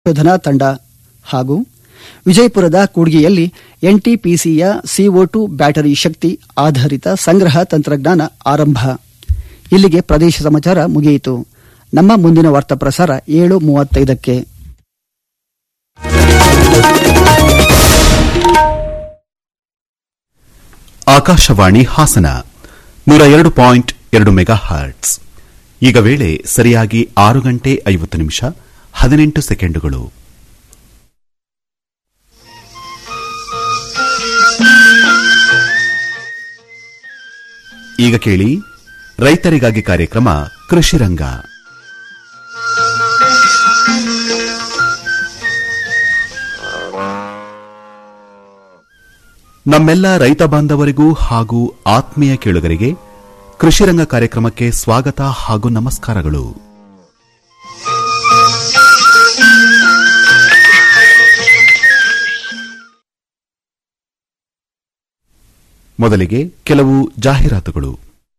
ಸಂಶೋಧನಾ ತಂಡ ಹಾಗೂ ವಿಜಯಪುರದ ಕೂಡ್ಗಿಯಲ್ಲಿ ಎನ್ಟಿಪಿಸಿಯ ಸಿಒ ಟು ಬ್ಯಾಟರಿ ಶಕ್ತಿ ಆಧಾರಿತ ಸಂಗ್ರಹ ತಂತ್ರಜ್ಞಾನ ಆರಂಭ ಇಲ್ಲಿಗೆ ಪ್ರದೇಶ ಸಮಾಚಾರ ಮುಗಿಯಿತು ನಮ್ಮ ಮುಂದಿನ ವಾರ್ತಾ ಪ್ರಸಾರ ಏಳು ಮೂವತ್ತೈದಕ್ಕೆ ಆಕಾಶವಾಣಿ ಹಾಸನ ನೂರ ಎರಡು ಪಾಯಿಂಟ್ ಎರಡು ಮೆಗಾ ಹರ್ಟ್ಸ್ ಈಗ ವೇಳೆ ಸರಿಯಾಗಿ ಆರು ಗಂಟೆ ಐವತ್ತು ನಿಮಿಷ ಹದಿನೆಂಟು ಸೆಕೆಂಡುಗಳು ಈಗ ಕೇಳಿ ರೈತರಿಗಾಗಿ ಕಾರ್ಯಕ್ರಮ ಕೃಷಿರಂಗ ನಮ್ಮೆಲ್ಲ ರೈತ ಬಾಂಧವರಿಗೂ ಹಾಗೂ ಆತ್ಮೀಯ ಕೇಳುಗರಿಗೆ ಕೃಷಿರಂಗ ಕಾರ್ಯಕ್ರಮಕ್ಕೆ ಸ್ವಾಗತ ಹಾಗೂ ನಮಸ್ಕಾರಗಳು ಮೊದಲಿಗೆ ಕೆಲವು ಜಾಹೀರಾತುಗಳು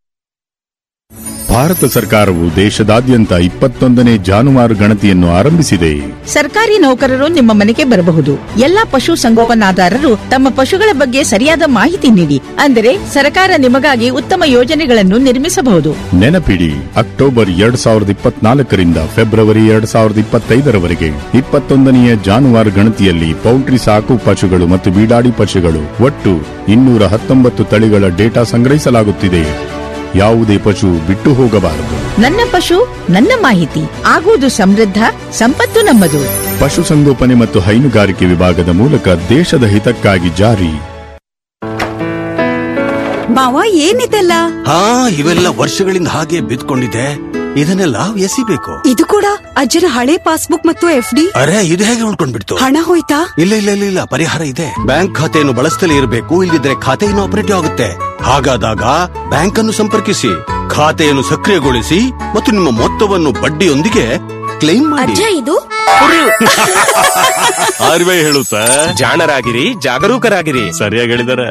ಭಾರತ ಸರ್ಕಾರವು ದೇಶದಾದ್ಯಂತ ಇಪ್ಪತ್ತೊಂದನೇ ಜಾನುವಾರು ಗಣತಿಯನ್ನು ಆರಂಭಿಸಿದೆ ಸರ್ಕಾರಿ ನೌಕರರು ನಿಮ್ಮ ಮನೆಗೆ ಬರಬಹುದು ಎಲ್ಲಾ ಪಶು ಸಂಗೋಪನಾದಾರರು ತಮ್ಮ ಪಶುಗಳ ಬಗ್ಗೆ ಸರಿಯಾದ ಮಾಹಿತಿ ನೀಡಿ ಅಂದರೆ ಸರ್ಕಾರ ನಿಮಗಾಗಿ ಉತ್ತಮ ಯೋಜನೆಗಳನ್ನು ನಿರ್ಮಿಸಬಹುದು ನೆನಪಿಡಿ ಅಕ್ಟೋಬರ್ ಎರಡ್ ಸಾವಿರದ ಇಪ್ಪತ್ನಾಲ್ಕರಿಂದ ಫೆಬ್ರವರಿ ಎರಡ್ ಸಾವಿರದ ಇಪ್ಪತ್ತೈದರವರೆಗೆ ಇಪ್ಪತ್ತೊಂದನೆಯ ಜಾನುವಾರು ಗಣತಿಯಲ್ಲಿ ಪೌಲ್ಟ್ರಿ ಸಾಕು ಪಶುಗಳು ಮತ್ತು ಬೀಡಾಡಿ ಪಶುಗಳು ಒಟ್ಟು ಇನ್ನೂರ ಹತ್ತೊಂಬತ್ತು ತಳಿಗಳ ಡೇಟಾ ಸಂಗ್ರಹಿಸಲಾಗುತ್ತಿದೆ ಯಾವುದೇ ಪಶು ಬಿಟ್ಟು ಹೋಗಬಾರದು ನನ್ನ ಪಶು ನನ್ನ ಮಾಹಿತಿ ಆಗುವುದು ಸಮೃದ್ಧ ಸಂಪತ್ತು ನಮ್ಮದು ಪಶುಸಂಗೋಪನೆ ಮತ್ತು ಹೈನುಗಾರಿಕೆ ವಿಭಾಗದ ಮೂಲಕ ದೇಶದ ಹಿತಕ್ಕಾಗಿ ಜಾರಿ ಮಾವ ಏನಿದೆಲ್ಲ ಹಾ ಇವೆಲ್ಲ ವರ್ಷಗಳಿಂದ ಹಾಗೆ ಬಿದ್ಕೊಂಡಿದೆ ಇದನ್ನೆಲ್ಲ ಎಸಿಬೇಕು ಇದು ಕೂಡ ಅಜ್ಜನ ಹಳೆ ಪಾಸ್ಬುಕ್ ಮತ್ತು ಎಫ್ ಡಿ ಅರೆ ಇದು ಹೇಗೆ ಉಳ್ಕೊಂಡ್ಬಿಡ್ತು ಹಣ ಹೋಯ್ತಾ ಇಲ್ಲ ಇಲ್ಲ ಇಲ್ಲ ಇಲ್ಲ ಪರಿಹಾರ ಇದೆ ಬ್ಯಾಂಕ್ ಖಾತೆಯನ್ನು ಬಳಸ್ತಲೇ ಇರಬೇಕು ಇಲ್ಲದಿದ್ರೆ ಖಾತೆ ಆಪರೇಟಿವ್ ಆಗುತ್ತೆ ಹಾಗಾದಾಗ ಬ್ಯಾಂಕ್ ಅನ್ನು ಸಂಪರ್ಕಿಸಿ ಖಾತೆಯನ್ನು ಸಕ್ರಿಯಗೊಳಿಸಿ ಮತ್ತು ನಿಮ್ಮ ಮೊತ್ತವನ್ನು ಬಡ್ಡಿಯೊಂದಿಗೆ ಕ್ಲೈಮ್ ಮಾಡಿ ಇದು ಆರ್ ಬಿ ಐ ಹೇಳುತ್ತಾ ಜಾಣರಾಗಿರಿ ಜಾಗರೂಕರಾಗಿರಿ ಸರಿಯಾಗಿ ಹೇಳಿದಾರೆ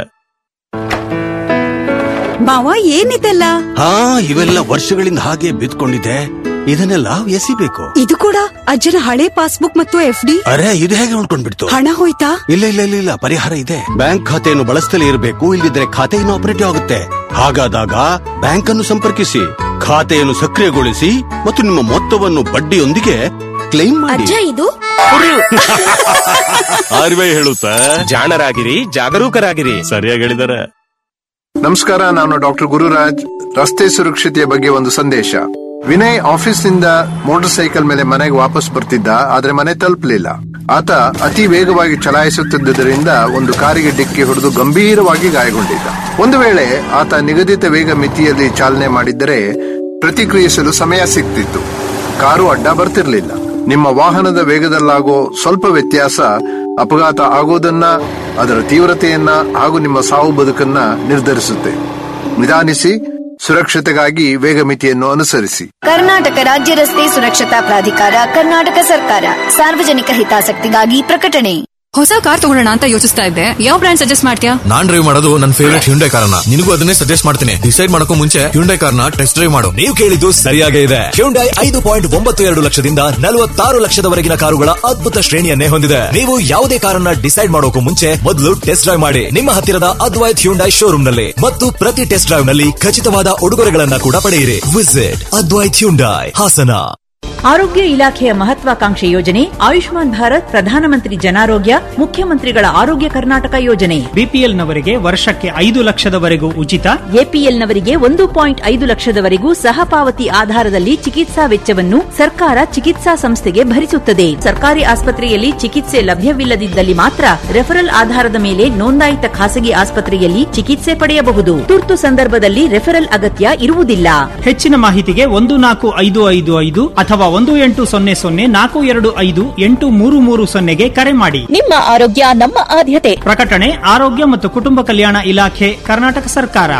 ಮಾವ ಏನಿದೆಲ್ಲ ಹಾ ಇವೆಲ್ಲ ವರ್ಷಗಳಿಂದ ಹಾಗೆ ಬಿದ್ಕೊಂಡಿದೆ ಇದನ್ನೆಲ್ಲ ಎಸಿಬೇಕು ಇದು ಕೂಡ ಅಜ್ಜನ ಹಳೆ ಪಾಸ್ಬುಕ್ ಮತ್ತು ಎಫ್ ಡಿ ಅರೆ ಇದು ಹೇಗೆ ಉಳ್ಕೊಂಡ್ಬಿಡ್ತು ಹಣ ಹೋಯ್ತಾ ಇಲ್ಲ ಇಲ್ಲ ಇಲ್ಲ ಇಲ್ಲ ಪರಿಹಾರ ಇದೆ ಬ್ಯಾಂಕ್ ಖಾತೆಯನ್ನು ಬಳಸ್ತಲೇ ಇರಬೇಕು ಇಲ್ಲದಿದ್ರೆ ಖಾತೆ ಆಪರೇಟಿವ್ ಆಗುತ್ತೆ ಹಾಗಾದಾಗ ಬ್ಯಾಂಕ್ ಅನ್ನು ಸಂಪರ್ಕಿಸಿ ಖಾತೆಯನ್ನು ಸಕ್ರಿಯಗೊಳಿಸಿ ಮತ್ತು ನಿಮ್ಮ ಮೊತ್ತವನ್ನು ಬಡ್ಡಿಯೊಂದಿಗೆ ಕ್ಲೈಮ್ ಮಾಡಿ ಇದು ಆರ್ ಬಿ ಐ ಹೇಳುತ್ತಾ ಜಾಣರಾಗಿರಿ ಜಾಗರೂಕರಾಗಿರಿ ಸರಿಯಾಗಿ ಹೇಳಿದಾರೆ ನಮಸ್ಕಾರ ನಾನು ಡಾಕ್ಟರ್ ಗುರುರಾಜ್ ರಸ್ತೆ ಸುರಕ್ಷತೆಯ ಬಗ್ಗೆ ಒಂದು ಸಂದೇಶ ವಿನಯ್ ಆಫೀಸ್ನಿಂದ ಮೋಟಾರ್ ಸೈಕಲ್ ಮೇಲೆ ಮನೆಗೆ ವಾಪಸ್ ಬರ್ತಿದ್ದ ಆದ್ರೆ ಮನೆ ತಲುಪಲಿಲ್ಲ ಆತ ಅತಿ ವೇಗವಾಗಿ ಚಲಾಯಿಸುತ್ತಿದ್ದುದರಿಂದ ಒಂದು ಕಾರಿಗೆ ಡಿಕ್ಕಿ ಹೊಡೆದು ಗಂಭೀರವಾಗಿ ಗಾಯಗೊಂಡಿದ್ದ ಒಂದು ವೇಳೆ ಆತ ನಿಗದಿತ ವೇಗ ಮಿತಿಯಲ್ಲಿ ಚಾಲನೆ ಮಾಡಿದ್ದರೆ ಪ್ರತಿಕ್ರಿಯಿಸಲು ಸಮಯ ಸಿಗ್ತಿತ್ತು ಕಾರು ಅಡ್ಡ ಬರ್ತಿರ್ಲಿಲ್ಲ ನಿಮ್ಮ ವಾಹನದ ವೇಗದಲ್ಲಾಗೋ ಸ್ವಲ್ಪ ವ್ಯತ್ಯಾಸ ಅಪಘಾತ ಆಗೋದನ್ನ ಅದರ ತೀವ್ರತೆಯನ್ನ ಹಾಗೂ ನಿಮ್ಮ ಸಾವು ಬದುಕನ್ನ ನಿರ್ಧರಿಸುತ್ತೆ ನಿಧಾನಿಸಿ ಸುರಕ್ಷತೆಗಾಗಿ ವೇಗ ಮಿತಿಯನ್ನು ಅನುಸರಿಸಿ ಕರ್ನಾಟಕ ರಾಜ್ಯ ರಸ್ತೆ ಸುರಕ್ಷತಾ ಪ್ರಾಧಿಕಾರ ಕರ್ನಾಟಕ ಸರ್ಕಾರ ಸಾರ್ವಜನಿಕ ಹಿತಾಸಕ್ತಿಗಾಗಿ ಪ್ರಕಟಣೆ ಹೊಸ ಕಾರ್ ತಗೊಳ್ಳೋಣ ಅಂತ ಯೋಚಿಸ್ತಾ ಇದ್ದೆ ಯಾವ ಬ್ರ್ಯಾಂಡ್ ಸಜೆಸ್ಟ್ ಮಾಡ್ತೀಯಾ ನಾನ್ ಡ್ರೈವ್ ಮಾಡೋದು ನನ್ನ ಫೇವರೇಟ್ ಹ್ಯುಂಡೈ ಕಾರ್ನ ನಿನಗೂ ಅದನ್ನೇ ಸಜೆಸ್ಟ್ ಮಾಡ್ತೀನಿ ಡಿಸೈಡ್ ಮಾಡಕ್ಕೂ ಮುಂಚೆ ಹ್ಯುಂಡೈ ಕಾರ್ನ ಟೆಸ್ಟ್ ಡ್ರೈವ್ ಮಾಡು ನೀವು ಕೇಳಿದ್ದು ಸರಿಯಾಗೇ ಇದೆ ಹ್ಯುಂಡೈ ಐದು ಪಾಯಿಂಟ್ ಒಂಬತ್ತು ಎರಡು ಲಕ್ಷದಿಂದ ನಲವತ್ತಾರು ಲಕ್ಷದವರೆಗಿನ ಕಾರುಗಳ ಅದ್ಭುತ ಶ್ರೇಣಿಯನ್ನೇ ಹೊಂದಿದೆ ನೀವು ಯಾವುದೇ ಕಾರನ್ನ ಡಿಸೈಡ್ ಮಾಡೋಕು ಮುಂಚೆ ಮೊದಲು ಟೆಸ್ಟ್ ಡ್ರೈವ್ ಮಾಡಿ ನಿಮ್ಮ ಹತ್ತಿರದ ಅದ್ವೈತ್ ಹ್ಯುಂಡೈ ಶೋರೂಮ್ ನಲ್ಲಿ ಮತ್ತು ಪ್ರತಿ ಟೆಸ್ಟ್ ಡ್ರೈವ್ ನಲ್ಲಿ ಖಚಿತವಾದ ಉಡುಗೊರೆಗಳನ್ನ ಕೂಡ ಪಡೆಯಿರಿ ವಿಸಿಟ್ ಅದ್ವೈತ್ ಹ್ಯುಂಡೈ ಹಾಸನ ಆರೋಗ್ಯ ಇಲಾಖೆಯ ಮಹತ್ವಾಕಾಂಕ್ಷೆ ಯೋಜನೆ ಆಯುಷ್ಮಾನ್ ಭಾರತ್ ಪ್ರಧಾನಮಂತ್ರಿ ಜನಾರೋಗ್ಯ ಮುಖ್ಯಮಂತ್ರಿಗಳ ಆರೋಗ್ಯ ಕರ್ನಾಟಕ ಯೋಜನೆ ಬಿಪಿಎಲ್ನವರಿಗೆ ವರ್ಷಕ್ಕೆ ಐದು ಲಕ್ಷದವರೆಗೂ ಉಚಿತ ಎಪಿಎಲ್ನವರಿಗೆ ಒಂದು ಪಾಯಿಂಟ್ ಐದು ಲಕ್ಷದವರೆಗೂ ಸಹಪಾವತಿ ಆಧಾರದಲ್ಲಿ ಚಿಕಿತ್ಸಾ ವೆಚ್ಚವನ್ನು ಸರ್ಕಾರ ಚಿಕಿತ್ಸಾ ಸಂಸ್ಥೆಗೆ ಭರಿಸುತ್ತದೆ ಸರ್ಕಾರಿ ಆಸ್ಪತ್ರೆಯಲ್ಲಿ ಚಿಕಿತ್ಸೆ ಲಭ್ಯವಿಲ್ಲದಿದ್ದಲ್ಲಿ ಮಾತ್ರ ರೆಫರಲ್ ಆಧಾರದ ಮೇಲೆ ನೋಂದಾಯಿತ ಖಾಸಗಿ ಆಸ್ಪತ್ರೆಯಲ್ಲಿ ಚಿಕಿತ್ಸೆ ಪಡೆಯಬಹುದು ತುರ್ತು ಸಂದರ್ಭದಲ್ಲಿ ರೆಫರಲ್ ಅಗತ್ಯ ಇರುವುದಿಲ್ಲ ಹೆಚ್ಚಿನ ಮಾಹಿತಿಗೆ ಒಂದು ನಾಲ್ಕು ಐದು ಐದು ಐದು ಅಥವಾ ಒಂದು ಎಂಟು ಸೊನ್ನೆ ಸೊನ್ನೆ ನಾಲ್ಕು ಎರಡು ಐದು ಎಂಟು ಮೂರು ಮೂರು ಸೊನ್ನೆಗೆ ಕರೆ ಮಾಡಿ ನಿಮ್ಮ ಆರೋಗ್ಯ ನಮ್ಮ ಆದ್ಯತೆ ಪ್ರಕಟಣೆ ಆರೋಗ್ಯ ಮತ್ತು ಕುಟುಂಬ ಕಲ್ಯಾಣ ಇಲಾಖೆ ಕರ್ನಾಟಕ ಸರ್ಕಾರ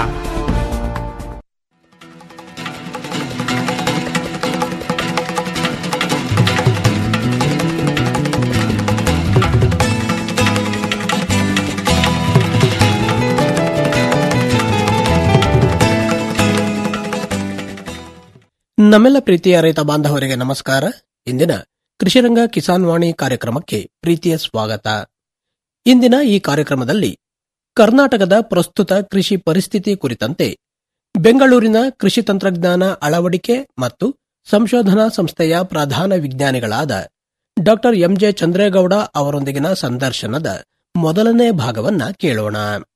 ನಮ್ಮೆಲ್ಲ ಪ್ರೀತಿಯ ರೈತ ಬಾಂಧವರಿಗೆ ನಮಸ್ಕಾರ ಇಂದಿನ ಕೃಷಿರಂಗ ಕಿಸಾನ್ ವಾಣಿ ಕಾರ್ಯಕ್ರಮಕ್ಕೆ ಪ್ರೀತಿಯ ಸ್ವಾಗತ ಇಂದಿನ ಈ ಕಾರ್ಯಕ್ರಮದಲ್ಲಿ ಕರ್ನಾಟಕದ ಪ್ರಸ್ತುತ ಕೃಷಿ ಪರಿಸ್ಥಿತಿ ಕುರಿತಂತೆ ಬೆಂಗಳೂರಿನ ಕೃಷಿ ತಂತ್ರಜ್ಞಾನ ಅಳವಡಿಕೆ ಮತ್ತು ಸಂಶೋಧನಾ ಸಂಸ್ಥೆಯ ಪ್ರಧಾನ ವಿಜ್ಞಾನಿಗಳಾದ ಡಾಕ್ಟರ್ ಎಂಜೆ ಚಂದ್ರೇಗೌಡ ಅವರೊಂದಿಗಿನ ಸಂದರ್ಶನದ ಮೊದಲನೇ ಭಾಗವನ್ನ ಕೇಳೋಣ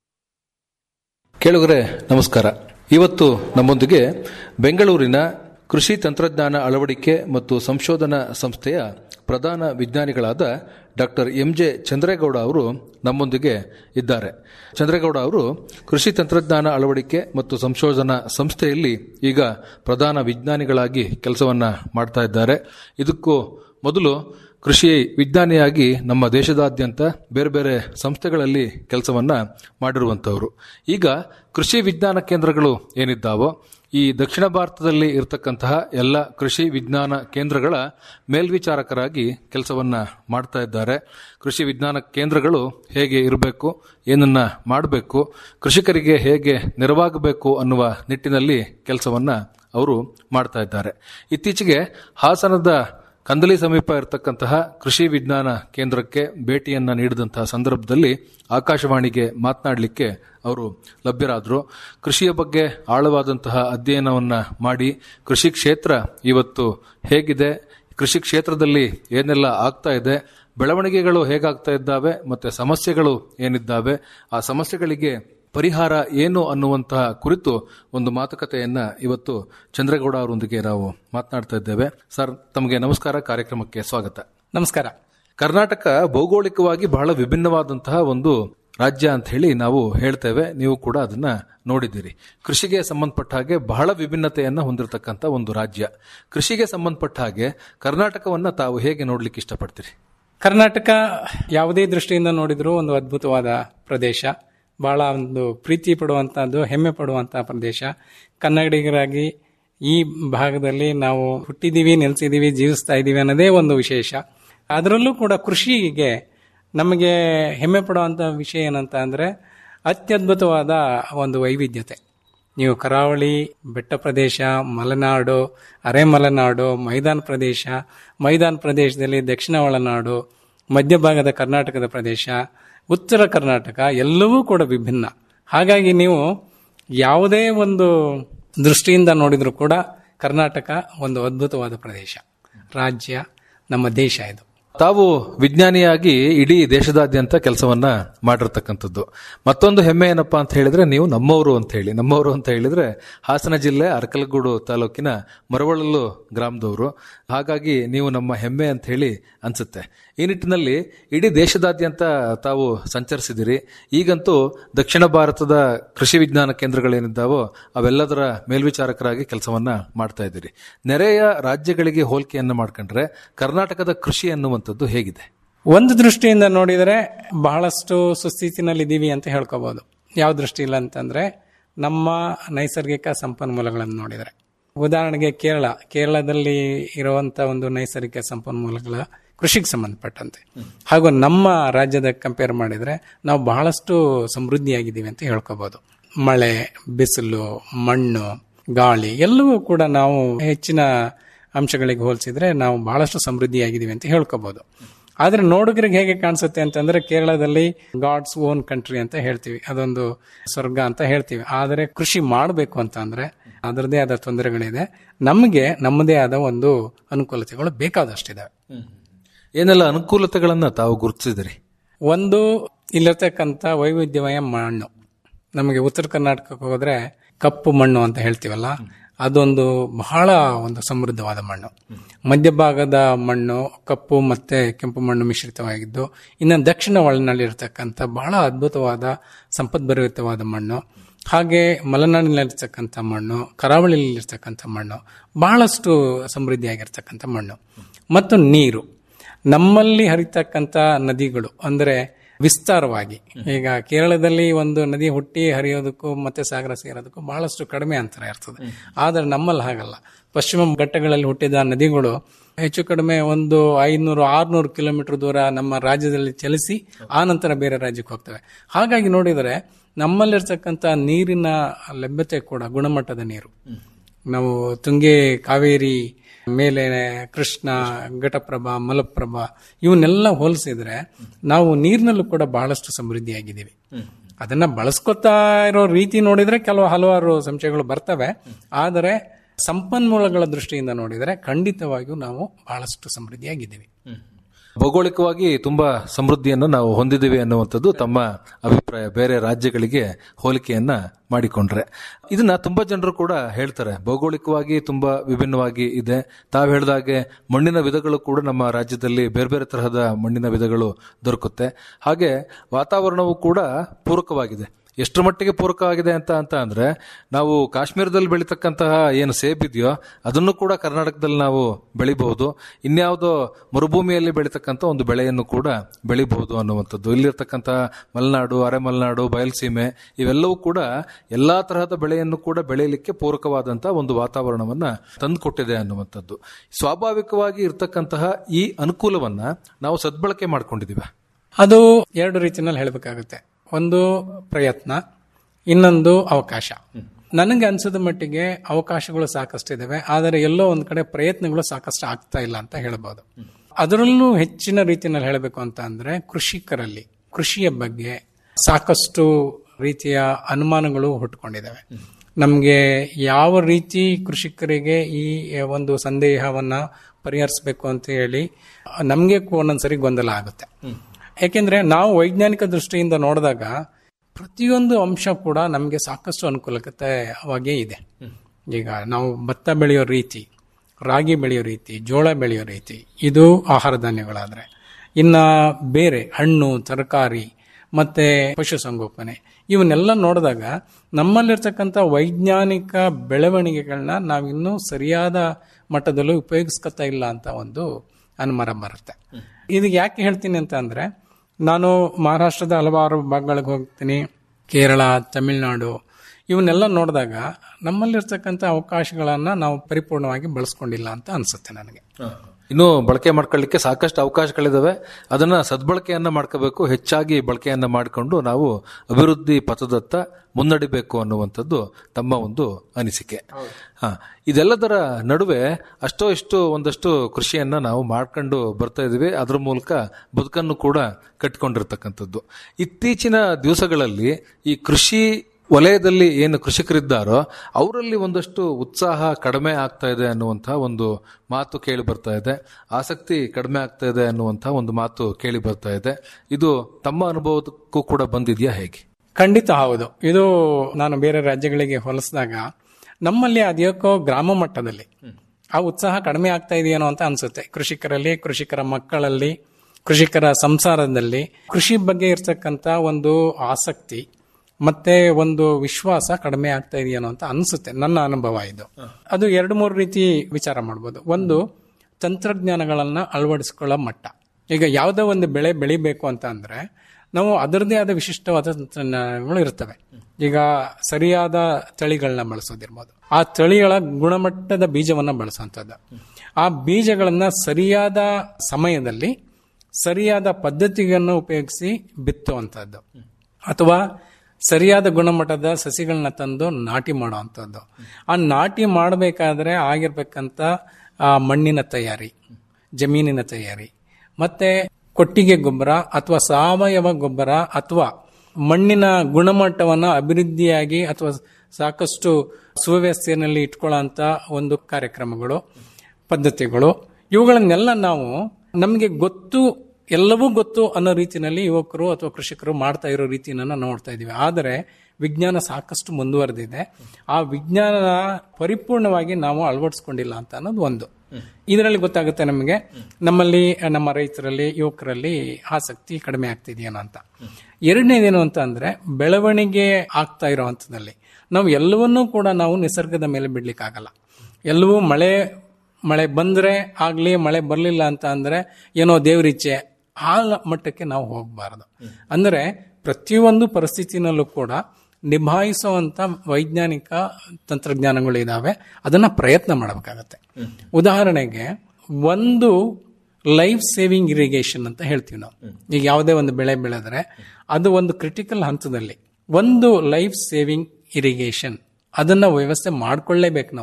ಕೇಳುಗರೆ ನಮಸ್ಕಾರ ಇವತ್ತು ನಮ್ಮೊಂದಿಗೆ ಬೆಂಗಳೂರಿನ ಕೃಷಿ ತಂತ್ರಜ್ಞಾನ ಅಳವಡಿಕೆ ಮತ್ತು ಸಂಶೋಧನಾ ಸಂಸ್ಥೆಯ ಪ್ರಧಾನ ವಿಜ್ಞಾನಿಗಳಾದ ಡಾಕ್ಟರ್ ಎಂ ಜೆ ಚಂದ್ರೇಗೌಡ ಅವರು ನಮ್ಮೊಂದಿಗೆ ಇದ್ದಾರೆ ಚಂದ್ರೇಗೌಡ ಅವರು ಕೃಷಿ ತಂತ್ರಜ್ಞಾನ ಅಳವಡಿಕೆ ಮತ್ತು ಸಂಶೋಧನಾ ಸಂಸ್ಥೆಯಲ್ಲಿ ಈಗ ಪ್ರಧಾನ ವಿಜ್ಞಾನಿಗಳಾಗಿ ಕೆಲಸವನ್ನ ಮಾಡ್ತಾ ಇದ್ದಾರೆ ಇದಕ್ಕೂ ಮೊದಲು ಕೃಷಿ ವಿಜ್ಞಾನಿಯಾಗಿ ನಮ್ಮ ದೇಶದಾದ್ಯಂತ ಬೇರೆ ಬೇರೆ ಸಂಸ್ಥೆಗಳಲ್ಲಿ ಕೆಲಸವನ್ನ ಮಾಡಿರುವಂತವರು ಈಗ ಕೃಷಿ ವಿಜ್ಞಾನ ಕೇಂದ್ರಗಳು ಏನಿದ್ದಾವೋ ಈ ದಕ್ಷಿಣ ಭಾರತದಲ್ಲಿ ಇರತಕ್ಕಂತಹ ಎಲ್ಲ ಕೃಷಿ ವಿಜ್ಞಾನ ಕೇಂದ್ರಗಳ ಮೇಲ್ವಿಚಾರಕರಾಗಿ ಕೆಲಸವನ್ನ ಮಾಡ್ತಾ ಇದ್ದಾರೆ ಕೃಷಿ ವಿಜ್ಞಾನ ಕೇಂದ್ರಗಳು ಹೇಗೆ ಇರಬೇಕು ಏನನ್ನ ಮಾಡಬೇಕು ಕೃಷಿಕರಿಗೆ ಹೇಗೆ ನೆರವಾಗಬೇಕು ಅನ್ನುವ ನಿಟ್ಟಿನಲ್ಲಿ ಕೆಲಸವನ್ನ ಅವರು ಮಾಡ್ತಾ ಇದ್ದಾರೆ ಇತ್ತೀಚೆಗೆ ಹಾಸನದ ಕಂದಲಿ ಸಮೀಪ ಇರತಕ್ಕಂತಹ ಕೃಷಿ ವಿಜ್ಞಾನ ಕೇಂದ್ರಕ್ಕೆ ಭೇಟಿಯನ್ನ ನೀಡಿದಂತಹ ಸಂದರ್ಭದಲ್ಲಿ ಆಕಾಶವಾಣಿಗೆ ಮಾತನಾಡಲಿಕ್ಕೆ ಅವರು ಲಭ್ಯರಾದರು ಕೃಷಿಯ ಬಗ್ಗೆ ಆಳವಾದಂತಹ ಅಧ್ಯಯನವನ್ನ ಮಾಡಿ ಕೃಷಿ ಕ್ಷೇತ್ರ ಇವತ್ತು ಹೇಗಿದೆ ಕೃಷಿ ಕ್ಷೇತ್ರದಲ್ಲಿ ಏನೆಲ್ಲ ಆಗ್ತಾ ಇದೆ ಬೆಳವಣಿಗೆಗಳು ಹೇಗಾಗ್ತಾ ಇದ್ದಾವೆ ಮತ್ತೆ ಸಮಸ್ಯೆಗಳು ಏನಿದ್ದಾವೆ ಆ ಸಮಸ್ಯೆಗಳಿಗೆ ಪರಿಹಾರ ಏನು ಅನ್ನುವಂತಹ ಕುರಿತು ಒಂದು ಮಾತುಕತೆಯನ್ನ ಇವತ್ತು ಚಂದ್ರೇಗೌಡ ಅವರೊಂದಿಗೆ ನಾವು ಮಾತನಾಡ್ತಾ ಇದ್ದೇವೆ ಸರ್ ತಮಗೆ ನಮಸ್ಕಾರ ಕಾರ್ಯಕ್ರಮಕ್ಕೆ ಸ್ವಾಗತ ನಮಸ್ಕಾರ ಕರ್ನಾಟಕ ಭೌಗೋಳಿಕವಾಗಿ ಬಹಳ ವಿಭಿನ್ನವಾದಂತಹ ಒಂದು ರಾಜ್ಯ ಅಂತ ಹೇಳಿ ನಾವು ಹೇಳ್ತೇವೆ ನೀವು ಕೂಡ ಅದನ್ನ ನೋಡಿದ್ದೀರಿ ಕೃಷಿಗೆ ಸಂಬಂಧಪಟ್ಟ ಹಾಗೆ ಬಹಳ ವಿಭಿನ್ನತೆಯನ್ನ ಹೊಂದಿರತಕ್ಕಂತ ಒಂದು ರಾಜ್ಯ ಕೃಷಿಗೆ ಸಂಬಂಧಪಟ್ಟ ಹಾಗೆ ಕರ್ನಾಟಕವನ್ನ ತಾವು ಹೇಗೆ ನೋಡ್ಲಿಕ್ಕೆ ಇಷ್ಟಪಡ್ತೀರಿ ಕರ್ನಾಟಕ ಯಾವುದೇ ದೃಷ್ಟಿಯಿಂದ ನೋಡಿದ್ರೂ ಒಂದು ಅದ್ಭುತವಾದ ಪ್ರದೇಶ ಬಹಳ ಒಂದು ಪ್ರೀತಿ ಪಡುವಂತಹದ್ದು ಹೆಮ್ಮೆ ಪಡುವಂತಹ ಪ್ರದೇಶ ಕನ್ನಡಿಗರಾಗಿ ಈ ಭಾಗದಲ್ಲಿ ನಾವು ಹುಟ್ಟಿದೀವಿ ನೆಲೆಸಿದೀವಿ ಜೀವಿಸ್ತಾ ಇದ್ದೀವಿ ಅನ್ನೋದೇ ಒಂದು ವಿಶೇಷ ಅದರಲ್ಲೂ ಕೂಡ ಕೃಷಿಗೆ ನಮಗೆ ಹೆಮ್ಮೆ ಪಡುವಂಥ ವಿಷಯ ಏನಂತ ಅಂದರೆ ಅತ್ಯದ್ಭುತವಾದ ಒಂದು ವೈವಿಧ್ಯತೆ ನೀವು ಕರಾವಳಿ ಬೆಟ್ಟ ಪ್ರದೇಶ ಮಲೆನಾಡು ಅರೆಮಲೆನಾಡು ಮೈದಾನ ಪ್ರದೇಶ ಮೈದಾನ ಪ್ರದೇಶದಲ್ಲಿ ದಕ್ಷಿಣ ಒಳನಾಡು ಮಧ್ಯಭಾಗದ ಕರ್ನಾಟಕದ ಪ್ರದೇಶ ಉತ್ತರ ಕರ್ನಾಟಕ ಎಲ್ಲವೂ ಕೂಡ ವಿಭಿನ್ನ ಹಾಗಾಗಿ ನೀವು ಯಾವುದೇ ಒಂದು ದೃಷ್ಟಿಯಿಂದ ನೋಡಿದರೂ ಕೂಡ ಕರ್ನಾಟಕ ಒಂದು ಅದ್ಭುತವಾದ ಪ್ರದೇಶ ರಾಜ್ಯ ನಮ್ಮ ದೇಶ ಇದು ತಾವು ವಿಜ್ಞಾನಿಯಾಗಿ ಇಡೀ ದೇಶದಾದ್ಯಂತ ಕೆಲಸವನ್ನ ಮಾಡಿರ್ತಕ್ಕಂಥದ್ದು ಮತ್ತೊಂದು ಹೆಮ್ಮೆ ಏನಪ್ಪಾ ಅಂತ ಹೇಳಿದ್ರೆ ನೀವು ನಮ್ಮವರು ಅಂತ ಹೇಳಿ ನಮ್ಮವರು ಅಂತ ಹೇಳಿದ್ರೆ ಹಾಸನ ಜಿಲ್ಲೆ ಅರಕಲಗೂಡು ತಾಲೂಕಿನ ಮರವಳಲು ಗ್ರಾಮದವರು ಹಾಗಾಗಿ ನೀವು ನಮ್ಮ ಹೆಮ್ಮೆ ಅಂತ ಹೇಳಿ ಅನ್ಸುತ್ತೆ ಈ ನಿಟ್ಟಿನಲ್ಲಿ ಇಡೀ ದೇಶದಾದ್ಯಂತ ತಾವು ಸಂಚರಿಸಿದಿರಿ ಈಗಂತೂ ದಕ್ಷಿಣ ಭಾರತದ ಕೃಷಿ ವಿಜ್ಞಾನ ಕೇಂದ್ರಗಳೇನಿದ್ದಾವೋ ಅವೆಲ್ಲದರ ಮೇಲ್ವಿಚಾರಕರಾಗಿ ಕೆಲಸವನ್ನ ಮಾಡ್ತಾ ಇದ್ದೀರಿ ನೆರೆಯ ರಾಜ್ಯಗಳಿಗೆ ಹೋಲಿಕೆಯನ್ನ ಮಾಡ್ಕೊಂಡ್ರೆ ಕರ್ನಾಟಕದ ಕೃಷಿ ಅನ್ನುವಂಥದ್ದು ಹೇಗಿದೆ ಒಂದು ದೃಷ್ಟಿಯಿಂದ ನೋಡಿದರೆ ಬಹಳಷ್ಟು ಸುಸ್ಥಿತಿನಲ್ಲಿದ್ದೀವಿ ಅಂತ ಹೇಳ್ಕೋಬಹುದು ಯಾವ ದೃಷ್ಟಿಯಿಲ್ಲ ಅಂತಂದ್ರೆ ನಮ್ಮ ನೈಸರ್ಗಿಕ ಸಂಪನ್ಮೂಲಗಳನ್ನು ನೋಡಿದರೆ ಉದಾಹರಣೆಗೆ ಕೇರಳ ಕೇರಳದಲ್ಲಿ ಇರುವಂತ ಒಂದು ನೈಸರ್ಗಿಕ ಸಂಪನ್ಮೂಲಗಳ ಕೃಷಿಗೆ ಸಂಬಂಧಪಟ್ಟಂತೆ ಹಾಗೂ ನಮ್ಮ ರಾಜ್ಯದ ಕಂಪೇರ್ ಮಾಡಿದ್ರೆ ನಾವು ಬಹಳಷ್ಟು ಸಮೃದ್ಧಿಯಾಗಿದ್ದೀವಿ ಅಂತ ಹೇಳ್ಕೋಬಹುದು ಮಳೆ ಬಿಸಿಲು ಮಣ್ಣು ಗಾಳಿ ಎಲ್ಲವೂ ಕೂಡ ನಾವು ಹೆಚ್ಚಿನ ಅಂಶಗಳಿಗೆ ಹೋಲಿಸಿದ್ರೆ ನಾವು ಬಹಳಷ್ಟು ಸಮೃದ್ಧಿಯಾಗಿದ್ದೀವಿ ಅಂತ ಹೇಳ್ಕೋಬಹುದು ಆದ್ರೆ ನೋಡುಗರಿಗೆ ಹೇಗೆ ಕಾಣಿಸುತ್ತೆ ಅಂತಂದ್ರೆ ಕೇರಳದಲ್ಲಿ ಗಾಡ್ಸ್ ಓನ್ ಕಂಟ್ರಿ ಅಂತ ಹೇಳ್ತೀವಿ ಅದೊಂದು ಸ್ವರ್ಗ ಅಂತ ಹೇಳ್ತೀವಿ ಆದರೆ ಕೃಷಿ ಮಾಡಬೇಕು ಅಂತ ಅಂದ್ರೆ ಅದರದೇ ಆದ ತೊಂದರೆಗಳಿದೆ ನಮಗೆ ನಮ್ಮದೇ ಆದ ಒಂದು ಅನುಕೂಲತೆಗಳು ಬೇಕಾದಷ್ಟಿದಾವೆ ಏನೆಲ್ಲ ಅನುಕೂಲತೆಗಳನ್ನ ತಾವು ಗುರುತಿಸಿದಿರಿ ಒಂದು ಇಲ್ಲಿರ್ತಕ್ಕಂಥ ವೈವಿಧ್ಯಮಯ ಮಣ್ಣು ನಮಗೆ ಉತ್ತರ ಕರ್ನಾಟಕಕ್ಕೆ ಹೋದ್ರೆ ಕಪ್ಪು ಮಣ್ಣು ಅಂತ ಹೇಳ್ತೀವಲ್ಲ ಅದೊಂದು ಬಹಳ ಒಂದು ಸಮೃದ್ಧವಾದ ಮಣ್ಣು ಮಧ್ಯಭಾಗದ ಮಣ್ಣು ಕಪ್ಪು ಮತ್ತೆ ಕೆಂಪು ಮಣ್ಣು ಮಿಶ್ರಿತವಾಗಿದ್ದು ಇನ್ನು ದಕ್ಷಿಣ ಒಳನಲ್ಲಿರ್ತಕ್ಕಂಥ ಬಹಳ ಅದ್ಭುತವಾದ ಸಂಪದ್ಭರಿತವಾದ ಮಣ್ಣು ಹಾಗೆ ಮಲೆನಾಡಿನಲ್ಲಿರ್ತಕ್ಕಂಥ ಮಣ್ಣು ಕರಾವಳಿಯಲ್ಲಿರ್ತಕ್ಕಂಥ ಮಣ್ಣು ಬಹಳಷ್ಟು ಸಮೃದ್ಧಿಯಾಗಿರ್ತಕ್ಕಂಥ ಮಣ್ಣು ಮತ್ತು ನೀರು ನಮ್ಮಲ್ಲಿ ಹರಿತಕ್ಕಂಥ ನದಿಗಳು ಅಂದರೆ ವಿಸ್ತಾರವಾಗಿ ಈಗ ಕೇರಳದಲ್ಲಿ ಒಂದು ನದಿ ಹುಟ್ಟಿ ಹರಿಯೋದಕ್ಕೂ ಮತ್ತೆ ಸಾಗರ ಸೇರೋದಕ್ಕೂ ಬಹಳಷ್ಟು ಕಡಿಮೆ ಅಂತರ ಇರ್ತದೆ ಆದರೆ ನಮ್ಮಲ್ಲಿ ಹಾಗಲ್ಲ ಪಶ್ಚಿಮ ಘಟ್ಟಗಳಲ್ಲಿ ಹುಟ್ಟಿದ ನದಿಗಳು ಹೆಚ್ಚು ಕಡಿಮೆ ಒಂದು ಐನೂರು ಆರ್ನೂರು ಕಿಲೋಮೀಟರ್ ದೂರ ನಮ್ಮ ರಾಜ್ಯದಲ್ಲಿ ಚಲಿಸಿ ಆ ನಂತರ ಬೇರೆ ರಾಜ್ಯಕ್ಕೆ ಹೋಗ್ತವೆ ಹಾಗಾಗಿ ನೋಡಿದರೆ ನಮ್ಮಲ್ಲಿರ್ತಕ್ಕಂಥ ನೀರಿನ ಲಭ್ಯತೆ ಕೂಡ ಗುಣಮಟ್ಟದ ನೀರು ನಾವು ತುಂಗೆ ಕಾವೇರಿ ಮೇಲೆ ಕೃಷ್ಣ ಘಟಪ್ರಭಾ ಮಲಪ್ರಭಾ ಇವನ್ನೆಲ್ಲ ಹೋಲಿಸಿದ್ರೆ ನಾವು ನೀರಿನಲ್ಲೂ ಕೂಡ ಬಹಳಷ್ಟು ಸಮೃದ್ಧಿಯಾಗಿದ್ದೀವಿ ಅದನ್ನ ಬಳಸ್ಕೊತಾ ಇರೋ ರೀತಿ ನೋಡಿದ್ರೆ ಕೆಲವು ಹಲವಾರು ಸಂಶಯಗಳು ಬರ್ತವೆ ಆದರೆ ಸಂಪನ್ಮೂಲಗಳ ದೃಷ್ಟಿಯಿಂದ ನೋಡಿದರೆ ಖಂಡಿತವಾಗಿಯೂ ನಾವು ಬಹಳಷ್ಟು ಸಮೃದ್ಧಿಯಾಗಿದ್ದೀವಿ ಭೌಗೋಳಿಕವಾಗಿ ತುಂಬಾ ಸಮೃದ್ಧಿಯನ್ನು ನಾವು ಹೊಂದಿದ್ದೀವಿ ಅನ್ನುವಂಥದ್ದು ತಮ್ಮ ಅಭಿಪ್ರಾಯ ಬೇರೆ ರಾಜ್ಯಗಳಿಗೆ ಹೋಲಿಕೆಯನ್ನ ಮಾಡಿಕೊಂಡ್ರೆ ಇದನ್ನ ತುಂಬಾ ಜನರು ಕೂಡ ಹೇಳ್ತಾರೆ ಭೌಗೋಳಿಕವಾಗಿ ತುಂಬಾ ವಿಭಿನ್ನವಾಗಿ ಇದೆ ತಾವು ಹೇಳಿದಾಗೆ ಮಣ್ಣಿನ ವಿಧಗಳು ಕೂಡ ನಮ್ಮ ರಾಜ್ಯದಲ್ಲಿ ಬೇರೆ ಬೇರೆ ತರಹದ ಮಣ್ಣಿನ ವಿಧಗಳು ದೊರಕುತ್ತೆ ಹಾಗೆ ವಾತಾವರಣವು ಕೂಡ ಪೂರಕವಾಗಿದೆ ಎಷ್ಟರ ಮಟ್ಟಿಗೆ ಪೂರಕವಾಗಿದೆ ಅಂತ ಅಂತ ಅಂದ್ರೆ ನಾವು ಕಾಶ್ಮೀರದಲ್ಲಿ ಬೆಳೀತಕ್ಕಂತಹ ಏನು ಸೇಬ್ ಇದೆಯೋ ಅದನ್ನು ಕೂಡ ಕರ್ನಾಟಕದಲ್ಲಿ ನಾವು ಬೆಳಿಬಹುದು ಇನ್ಯಾವುದೋ ಮರುಭೂಮಿಯಲ್ಲಿ ಬೆಳೀತಕ್ಕಂಥ ಒಂದು ಬೆಳೆಯನ್ನು ಕೂಡ ಬೆಳಿಬಹುದು ಅನ್ನುವಂಥದ್ದು ಇಲ್ಲಿರ್ತಕ್ಕಂತಹ ಮಲೆನಾಡು ಅರೆ ಮಲೆನಾಡು ಬಯಲ್ಸೀಮೆ ಇವೆಲ್ಲವೂ ಕೂಡ ಎಲ್ಲಾ ತರಹದ ಬೆಳೆಯನ್ನು ಕೂಡ ಬೆಳೆಯಲಿಕ್ಕೆ ಪೂರಕವಾದಂತಹ ಒಂದು ವಾತಾವರಣವನ್ನ ತಂದುಕೊಟ್ಟಿದೆ ಅನ್ನುವಂಥದ್ದು ಸ್ವಾಭಾವಿಕವಾಗಿ ಇರ್ತಕ್ಕಂತಹ ಈ ಅನುಕೂಲವನ್ನ ನಾವು ಸದ್ಬಳಕೆ ಮಾಡ್ಕೊಂಡಿದೀವಿ ಅದು ಎರಡು ರೀತಿಯಲ್ಲಿ ಹೇಳಬೇಕಾಗುತ್ತೆ ಒಂದು ಪ್ರಯತ್ನ ಇನ್ನೊಂದು ಅವಕಾಶ ನನಗೆ ಅನ್ಸಿದ ಮಟ್ಟಿಗೆ ಅವಕಾಶಗಳು ಸಾಕಷ್ಟಿದಾವೆ ಆದರೆ ಎಲ್ಲೋ ಒಂದ್ ಕಡೆ ಪ್ರಯತ್ನಗಳು ಸಾಕಷ್ಟು ಆಗ್ತಾ ಇಲ್ಲ ಅಂತ ಹೇಳ್ಬೋದು ಅದರಲ್ಲೂ ಹೆಚ್ಚಿನ ರೀತಿಯಲ್ಲಿ ಹೇಳಬೇಕು ಅಂತ ಅಂದ್ರೆ ಕೃಷಿಕರಲ್ಲಿ ಕೃಷಿಯ ಬಗ್ಗೆ ಸಾಕಷ್ಟು ರೀತಿಯ ಅನುಮಾನಗಳು ಹುಟ್ಟುಕೊಂಡಿದ್ದಾವೆ ನಮಗೆ ಯಾವ ರೀತಿ ಕೃಷಿಕರಿಗೆ ಈ ಒಂದು ಸಂದೇಹವನ್ನ ಪರಿಹರಿಸಬೇಕು ಅಂತ ಹೇಳಿ ನಮಗೆ ಒಂದೊಂದ್ಸರಿ ಗೊಂದಲ ಆಗುತ್ತೆ ಯಾಕೆಂದ್ರೆ ನಾವು ವೈಜ್ಞಾನಿಕ ದೃಷ್ಟಿಯಿಂದ ನೋಡಿದಾಗ ಪ್ರತಿಯೊಂದು ಅಂಶ ಕೂಡ ನಮಗೆ ಸಾಕಷ್ಟು ಅನುಕೂಲಕತೆವಾಗೇ ಇದೆ ಈಗ ನಾವು ಭತ್ತ ಬೆಳೆಯೋ ರೀತಿ ರಾಗಿ ಬೆಳೆಯೋ ರೀತಿ ಜೋಳ ಬೆಳೆಯೋ ರೀತಿ ಇದು ಆಹಾರ ಧಾನ್ಯಗಳಾದ್ರೆ ಇನ್ನ ಬೇರೆ ಹಣ್ಣು ತರಕಾರಿ ಮತ್ತೆ ಪಶುಸಂಗೋಪನೆ ಇವನ್ನೆಲ್ಲ ನೋಡಿದಾಗ ನಮ್ಮಲ್ಲಿರ್ತಕ್ಕಂಥ ವೈಜ್ಞಾನಿಕ ಬೆಳವಣಿಗೆಗಳನ್ನ ನಾವಿನ್ನೂ ಸರಿಯಾದ ಮಟ್ಟದಲ್ಲಿ ಉಪಯೋಗಿಸ್ಕೊತಾ ಇಲ್ಲ ಅಂತ ಒಂದು ಅನುಮಾನ ಬರುತ್ತೆ ಇದಕ್ಕೆ ಯಾಕೆ ಹೇಳ್ತೀನಿ ಅಂತ ಅಂದ್ರೆ ನಾನು ಮಹಾರಾಷ್ಟ್ರದ ಹಲವಾರು ಭಾಗಗಳಿಗೆ ಹೋಗ್ತೀನಿ ಕೇರಳ ತಮಿಳುನಾಡು ಇವನ್ನೆಲ್ಲ ನೋಡಿದಾಗ ನಮ್ಮಲ್ಲಿರ್ತಕ್ಕಂಥ ಅವಕಾಶಗಳನ್ನ ನಾವು ಪರಿಪೂರ್ಣವಾಗಿ ಬಳಸ್ಕೊಂಡಿಲ್ಲ ಅಂತ ಅನ್ಸುತ್ತೆ ನನಗೆ ಇನ್ನು ಬಳಕೆ ಮಾಡ್ಕೊಳ್ಳಿಕ್ಕೆ ಸಾಕಷ್ಟು ಅವಕಾಶಗಳಿದಾವೆ ಅದನ್ನ ಸದ್ಬಳಕೆಯನ್ನ ಮಾಡ್ಕೋಬೇಕು ಹೆಚ್ಚಾಗಿ ಬಳಕೆಯನ್ನ ಮಾಡಿಕೊಂಡು ನಾವು ಅಭಿವೃದ್ಧಿ ಪಥದತ್ತ ಮುನ್ನಡಿಬೇಕು ಅನ್ನುವಂಥದ್ದು ತಮ್ಮ ಒಂದು ಅನಿಸಿಕೆ ಹ ಇದೆಲ್ಲದರ ನಡುವೆ ಅಷ್ಟೋ ಇಷ್ಟು ಒಂದಷ್ಟು ಕೃಷಿಯನ್ನ ನಾವು ಮಾಡ್ಕೊಂಡು ಬರ್ತಾ ಇದೀವಿ ಅದ್ರ ಮೂಲಕ ಬದುಕನ್ನು ಕೂಡ ಕಟ್ಕೊಂಡಿರ್ತಕ್ಕಂಥದ್ದು ಇತ್ತೀಚಿನ ದಿವಸಗಳಲ್ಲಿ ಈ ಕೃಷಿ ವಲಯದಲ್ಲಿ ಏನು ಕೃಷಿಕರಿದ್ದಾರೋ ಅವರಲ್ಲಿ ಒಂದಷ್ಟು ಉತ್ಸಾಹ ಕಡಿಮೆ ಆಗ್ತಾ ಇದೆ ಅನ್ನುವಂತಹ ಒಂದು ಮಾತು ಕೇಳಿ ಬರ್ತಾ ಇದೆ ಆಸಕ್ತಿ ಕಡಿಮೆ ಆಗ್ತಾ ಇದೆ ಅನ್ನುವಂತಹ ಒಂದು ಮಾತು ಕೇಳಿ ಬರ್ತಾ ಇದೆ ಇದು ತಮ್ಮ ಅನುಭವಕ್ಕೂ ಕೂಡ ಬಂದಿದೆಯಾ ಹೇಗೆ ಖಂಡಿತ ಹೌದು ಇದು ನಾನು ಬೇರೆ ರಾಜ್ಯಗಳಿಗೆ ಹೋಲಿಸಿದಾಗ ನಮ್ಮಲ್ಲಿ ಅದ್ಯಾಕೋ ಗ್ರಾಮ ಮಟ್ಟದಲ್ಲಿ ಆ ಉತ್ಸಾಹ ಕಡಿಮೆ ಆಗ್ತಾ ಇದೆಯೇನೋ ಅಂತ ಅನ್ಸುತ್ತೆ ಕೃಷಿಕರಲ್ಲಿ ಕೃಷಿಕರ ಮಕ್ಕಳಲ್ಲಿ ಕೃಷಿಕರ ಸಂಸಾರದಲ್ಲಿ ಕೃಷಿ ಬಗ್ಗೆ ಇರ್ತಕ್ಕಂಥ ಒಂದು ಆಸಕ್ತಿ ಮತ್ತೆ ಒಂದು ವಿಶ್ವಾಸ ಕಡಿಮೆ ಆಗ್ತಾ ಇದೆಯೇನೋ ಅಂತ ಅನ್ಸುತ್ತೆ ನನ್ನ ಅನುಭವ ಇದು ಅದು ಎರಡು ಮೂರು ರೀತಿ ವಿಚಾರ ಮಾಡ್ಬೋದು ಒಂದು ತಂತ್ರಜ್ಞಾನಗಳನ್ನ ಅಳವಡಿಸ್ಕೊಳ್ಳೋ ಮಟ್ಟ ಈಗ ಯಾವುದೋ ಒಂದು ಬೆಳೆ ಬೆಳಿಬೇಕು ಅಂತ ಅಂದ್ರೆ ನಾವು ಅದರದೇ ಆದ ವಿಶಿಷ್ಟವಾದ ತಂತ್ರಜ್ಞಾನಗಳು ಇರ್ತವೆ ಈಗ ಸರಿಯಾದ ತಳಿಗಳನ್ನ ಬಳಸೋದಿರ್ಬೋದು ಆ ತಳಿಗಳ ಗುಣಮಟ್ಟದ ಬೀಜವನ್ನ ಬಳಸುವಂಥದ್ದು ಆ ಬೀಜಗಳನ್ನ ಸರಿಯಾದ ಸಮಯದಲ್ಲಿ ಸರಿಯಾದ ಪದ್ಧತಿಯನ್ನು ಉಪಯೋಗಿಸಿ ಬಿತ್ತುವಂಥದ್ದು ಅಥವಾ ಸರಿಯಾದ ಗುಣಮಟ್ಟದ ಸಸಿಗಳನ್ನ ತಂದು ನಾಟಿ ಮಾಡುವಂಥದ್ದು ಆ ನಾಟಿ ಮಾಡಬೇಕಾದ್ರೆ ಆಗಿರ್ಬೇಕಂತ ಆ ಮಣ್ಣಿನ ತಯಾರಿ ಜಮೀನಿನ ತಯಾರಿ ಮತ್ತೆ ಕೊಟ್ಟಿಗೆ ಗೊಬ್ಬರ ಅಥವಾ ಸಾವಯವ ಗೊಬ್ಬರ ಅಥವಾ ಮಣ್ಣಿನ ಗುಣಮಟ್ಟವನ್ನ ಅಭಿವೃದ್ಧಿಯಾಗಿ ಅಥವಾ ಸಾಕಷ್ಟು ಸುವ್ಯವಸ್ಥೆಯಲ್ಲಿ ಇಟ್ಕೊಳ್ಳೋಂಥ ಒಂದು ಕಾರ್ಯಕ್ರಮಗಳು ಪದ್ಧತಿಗಳು ಇವುಗಳನ್ನೆಲ್ಲ ನಾವು ನಮಗೆ ಗೊತ್ತು ಎಲ್ಲವೂ ಗೊತ್ತು ಅನ್ನೋ ರೀತಿಯಲ್ಲಿ ಯುವಕರು ಅಥವಾ ಕೃಷಿಕರು ಮಾಡ್ತಾ ಇರೋ ರೀತಿಯನ್ನ ನೋಡ್ತಾ ಇದೀವಿ ಆದರೆ ವಿಜ್ಞಾನ ಸಾಕಷ್ಟು ಮುಂದುವರೆದಿದೆ ಆ ವಿಜ್ಞಾನ ಪರಿಪೂರ್ಣವಾಗಿ ನಾವು ಅಳವಡಿಸ್ಕೊಂಡಿಲ್ಲ ಅಂತ ಅನ್ನೋದು ಒಂದು ಇದರಲ್ಲಿ ಗೊತ್ತಾಗುತ್ತೆ ನಮಗೆ ನಮ್ಮಲ್ಲಿ ನಮ್ಮ ರೈತರಲ್ಲಿ ಯುವಕರಲ್ಲಿ ಆಸಕ್ತಿ ಕಡಿಮೆ ಆಗ್ತಿದೆಯೇನೋ ಅಂತ ಎರಡನೇದೇನು ಅಂತ ಅಂದ್ರೆ ಬೆಳವಣಿಗೆ ಆಗ್ತಾ ಇರೋ ಹಂತದಲ್ಲಿ ನಾವು ಎಲ್ಲವನ್ನೂ ಕೂಡ ನಾವು ನಿಸರ್ಗದ ಮೇಲೆ ಬಿಡ್ಲಿಕ್ಕಾಗಲ್ಲ ಎಲ್ಲವೂ ಮಳೆ ಮಳೆ ಬಂದ್ರೆ ಆಗ್ಲಿ ಮಳೆ ಬರಲಿಲ್ಲ ಅಂತ ಅಂದ್ರೆ ಏನೋ ದೇವರಿಚ್ಛೆ ಆ ಮಟ್ಟಕ್ಕೆ ನಾವು ಹೋಗಬಾರದು ಅಂದ್ರೆ ಪ್ರತಿಯೊಂದು ಪರಿಸ್ಥಿತಿನಲ್ಲೂ ಕೂಡ ನಿಭಾಯಿಸುವಂತ ವೈಜ್ಞಾನಿಕ ತಂತ್ರಜ್ಞಾನಗಳು ಇದಾವೆ ಅದನ್ನ ಪ್ರಯತ್ನ ಮಾಡಬೇಕಾಗತ್ತೆ ಉದಾಹರಣೆಗೆ ಒಂದು ಲೈಫ್ ಸೇವಿಂಗ್ ಇರಿಗೇಷನ್ ಅಂತ ಹೇಳ್ತೀವಿ ನಾವು ಈಗ ಯಾವುದೇ ಒಂದು ಬೆಳೆ ಬೆಳೆದ್ರೆ ಅದು ಒಂದು ಕ್ರಿಟಿಕಲ್ ಹಂತದಲ್ಲಿ ಒಂದು ಲೈಫ್ ಸೇವಿಂಗ್ ಇರಿಗೇಷನ್ ಅದನ್ನ ವ್ಯವಸ್ಥೆ ಮಾಡ್ಕೊಳ್ಳೇಬೇಕು ನಾವು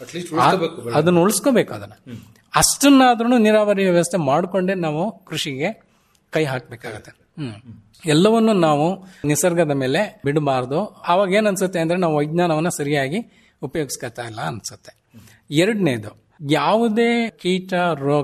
ಉಳಿಸ್ಕೋಬೇಕು ಆ- ಅದನ್ನ ಉಳಿಸ್ಕೋಬೇಕು ಅದನ್ನ ಅಷ್ಟನ್ನಾದ್ರೂ ನೀರಾವರಿ ವ್ಯವಸ್ಥೆ ಮಾಡಿಕೊಂಡೇ ನಾವು ಕೃಷಿಗೆ ಕೈ ಹಾಕ್ಬೇಕಾಗತ್ತೆ ಹ್ಮ್ ಎಲ್ಲವನ್ನು ನಾವು ನಿಸರ್ಗದ ಮೇಲೆ ಬಿಡಬಾರ್ದು ಅವಾಗ ಏನ್ ಅನ್ಸುತ್ತೆ ಅಂದ್ರೆ ನಾವು ವಿಜ್ಞಾನವನ್ನ ಸರಿಯಾಗಿ ಉಪಯೋಗಿಸ್ಕೊತಾ ಇಲ್ಲ ಅನ್ಸುತ್ತೆ ಎರಡನೇದು ಯಾವುದೇ ಕೀಟ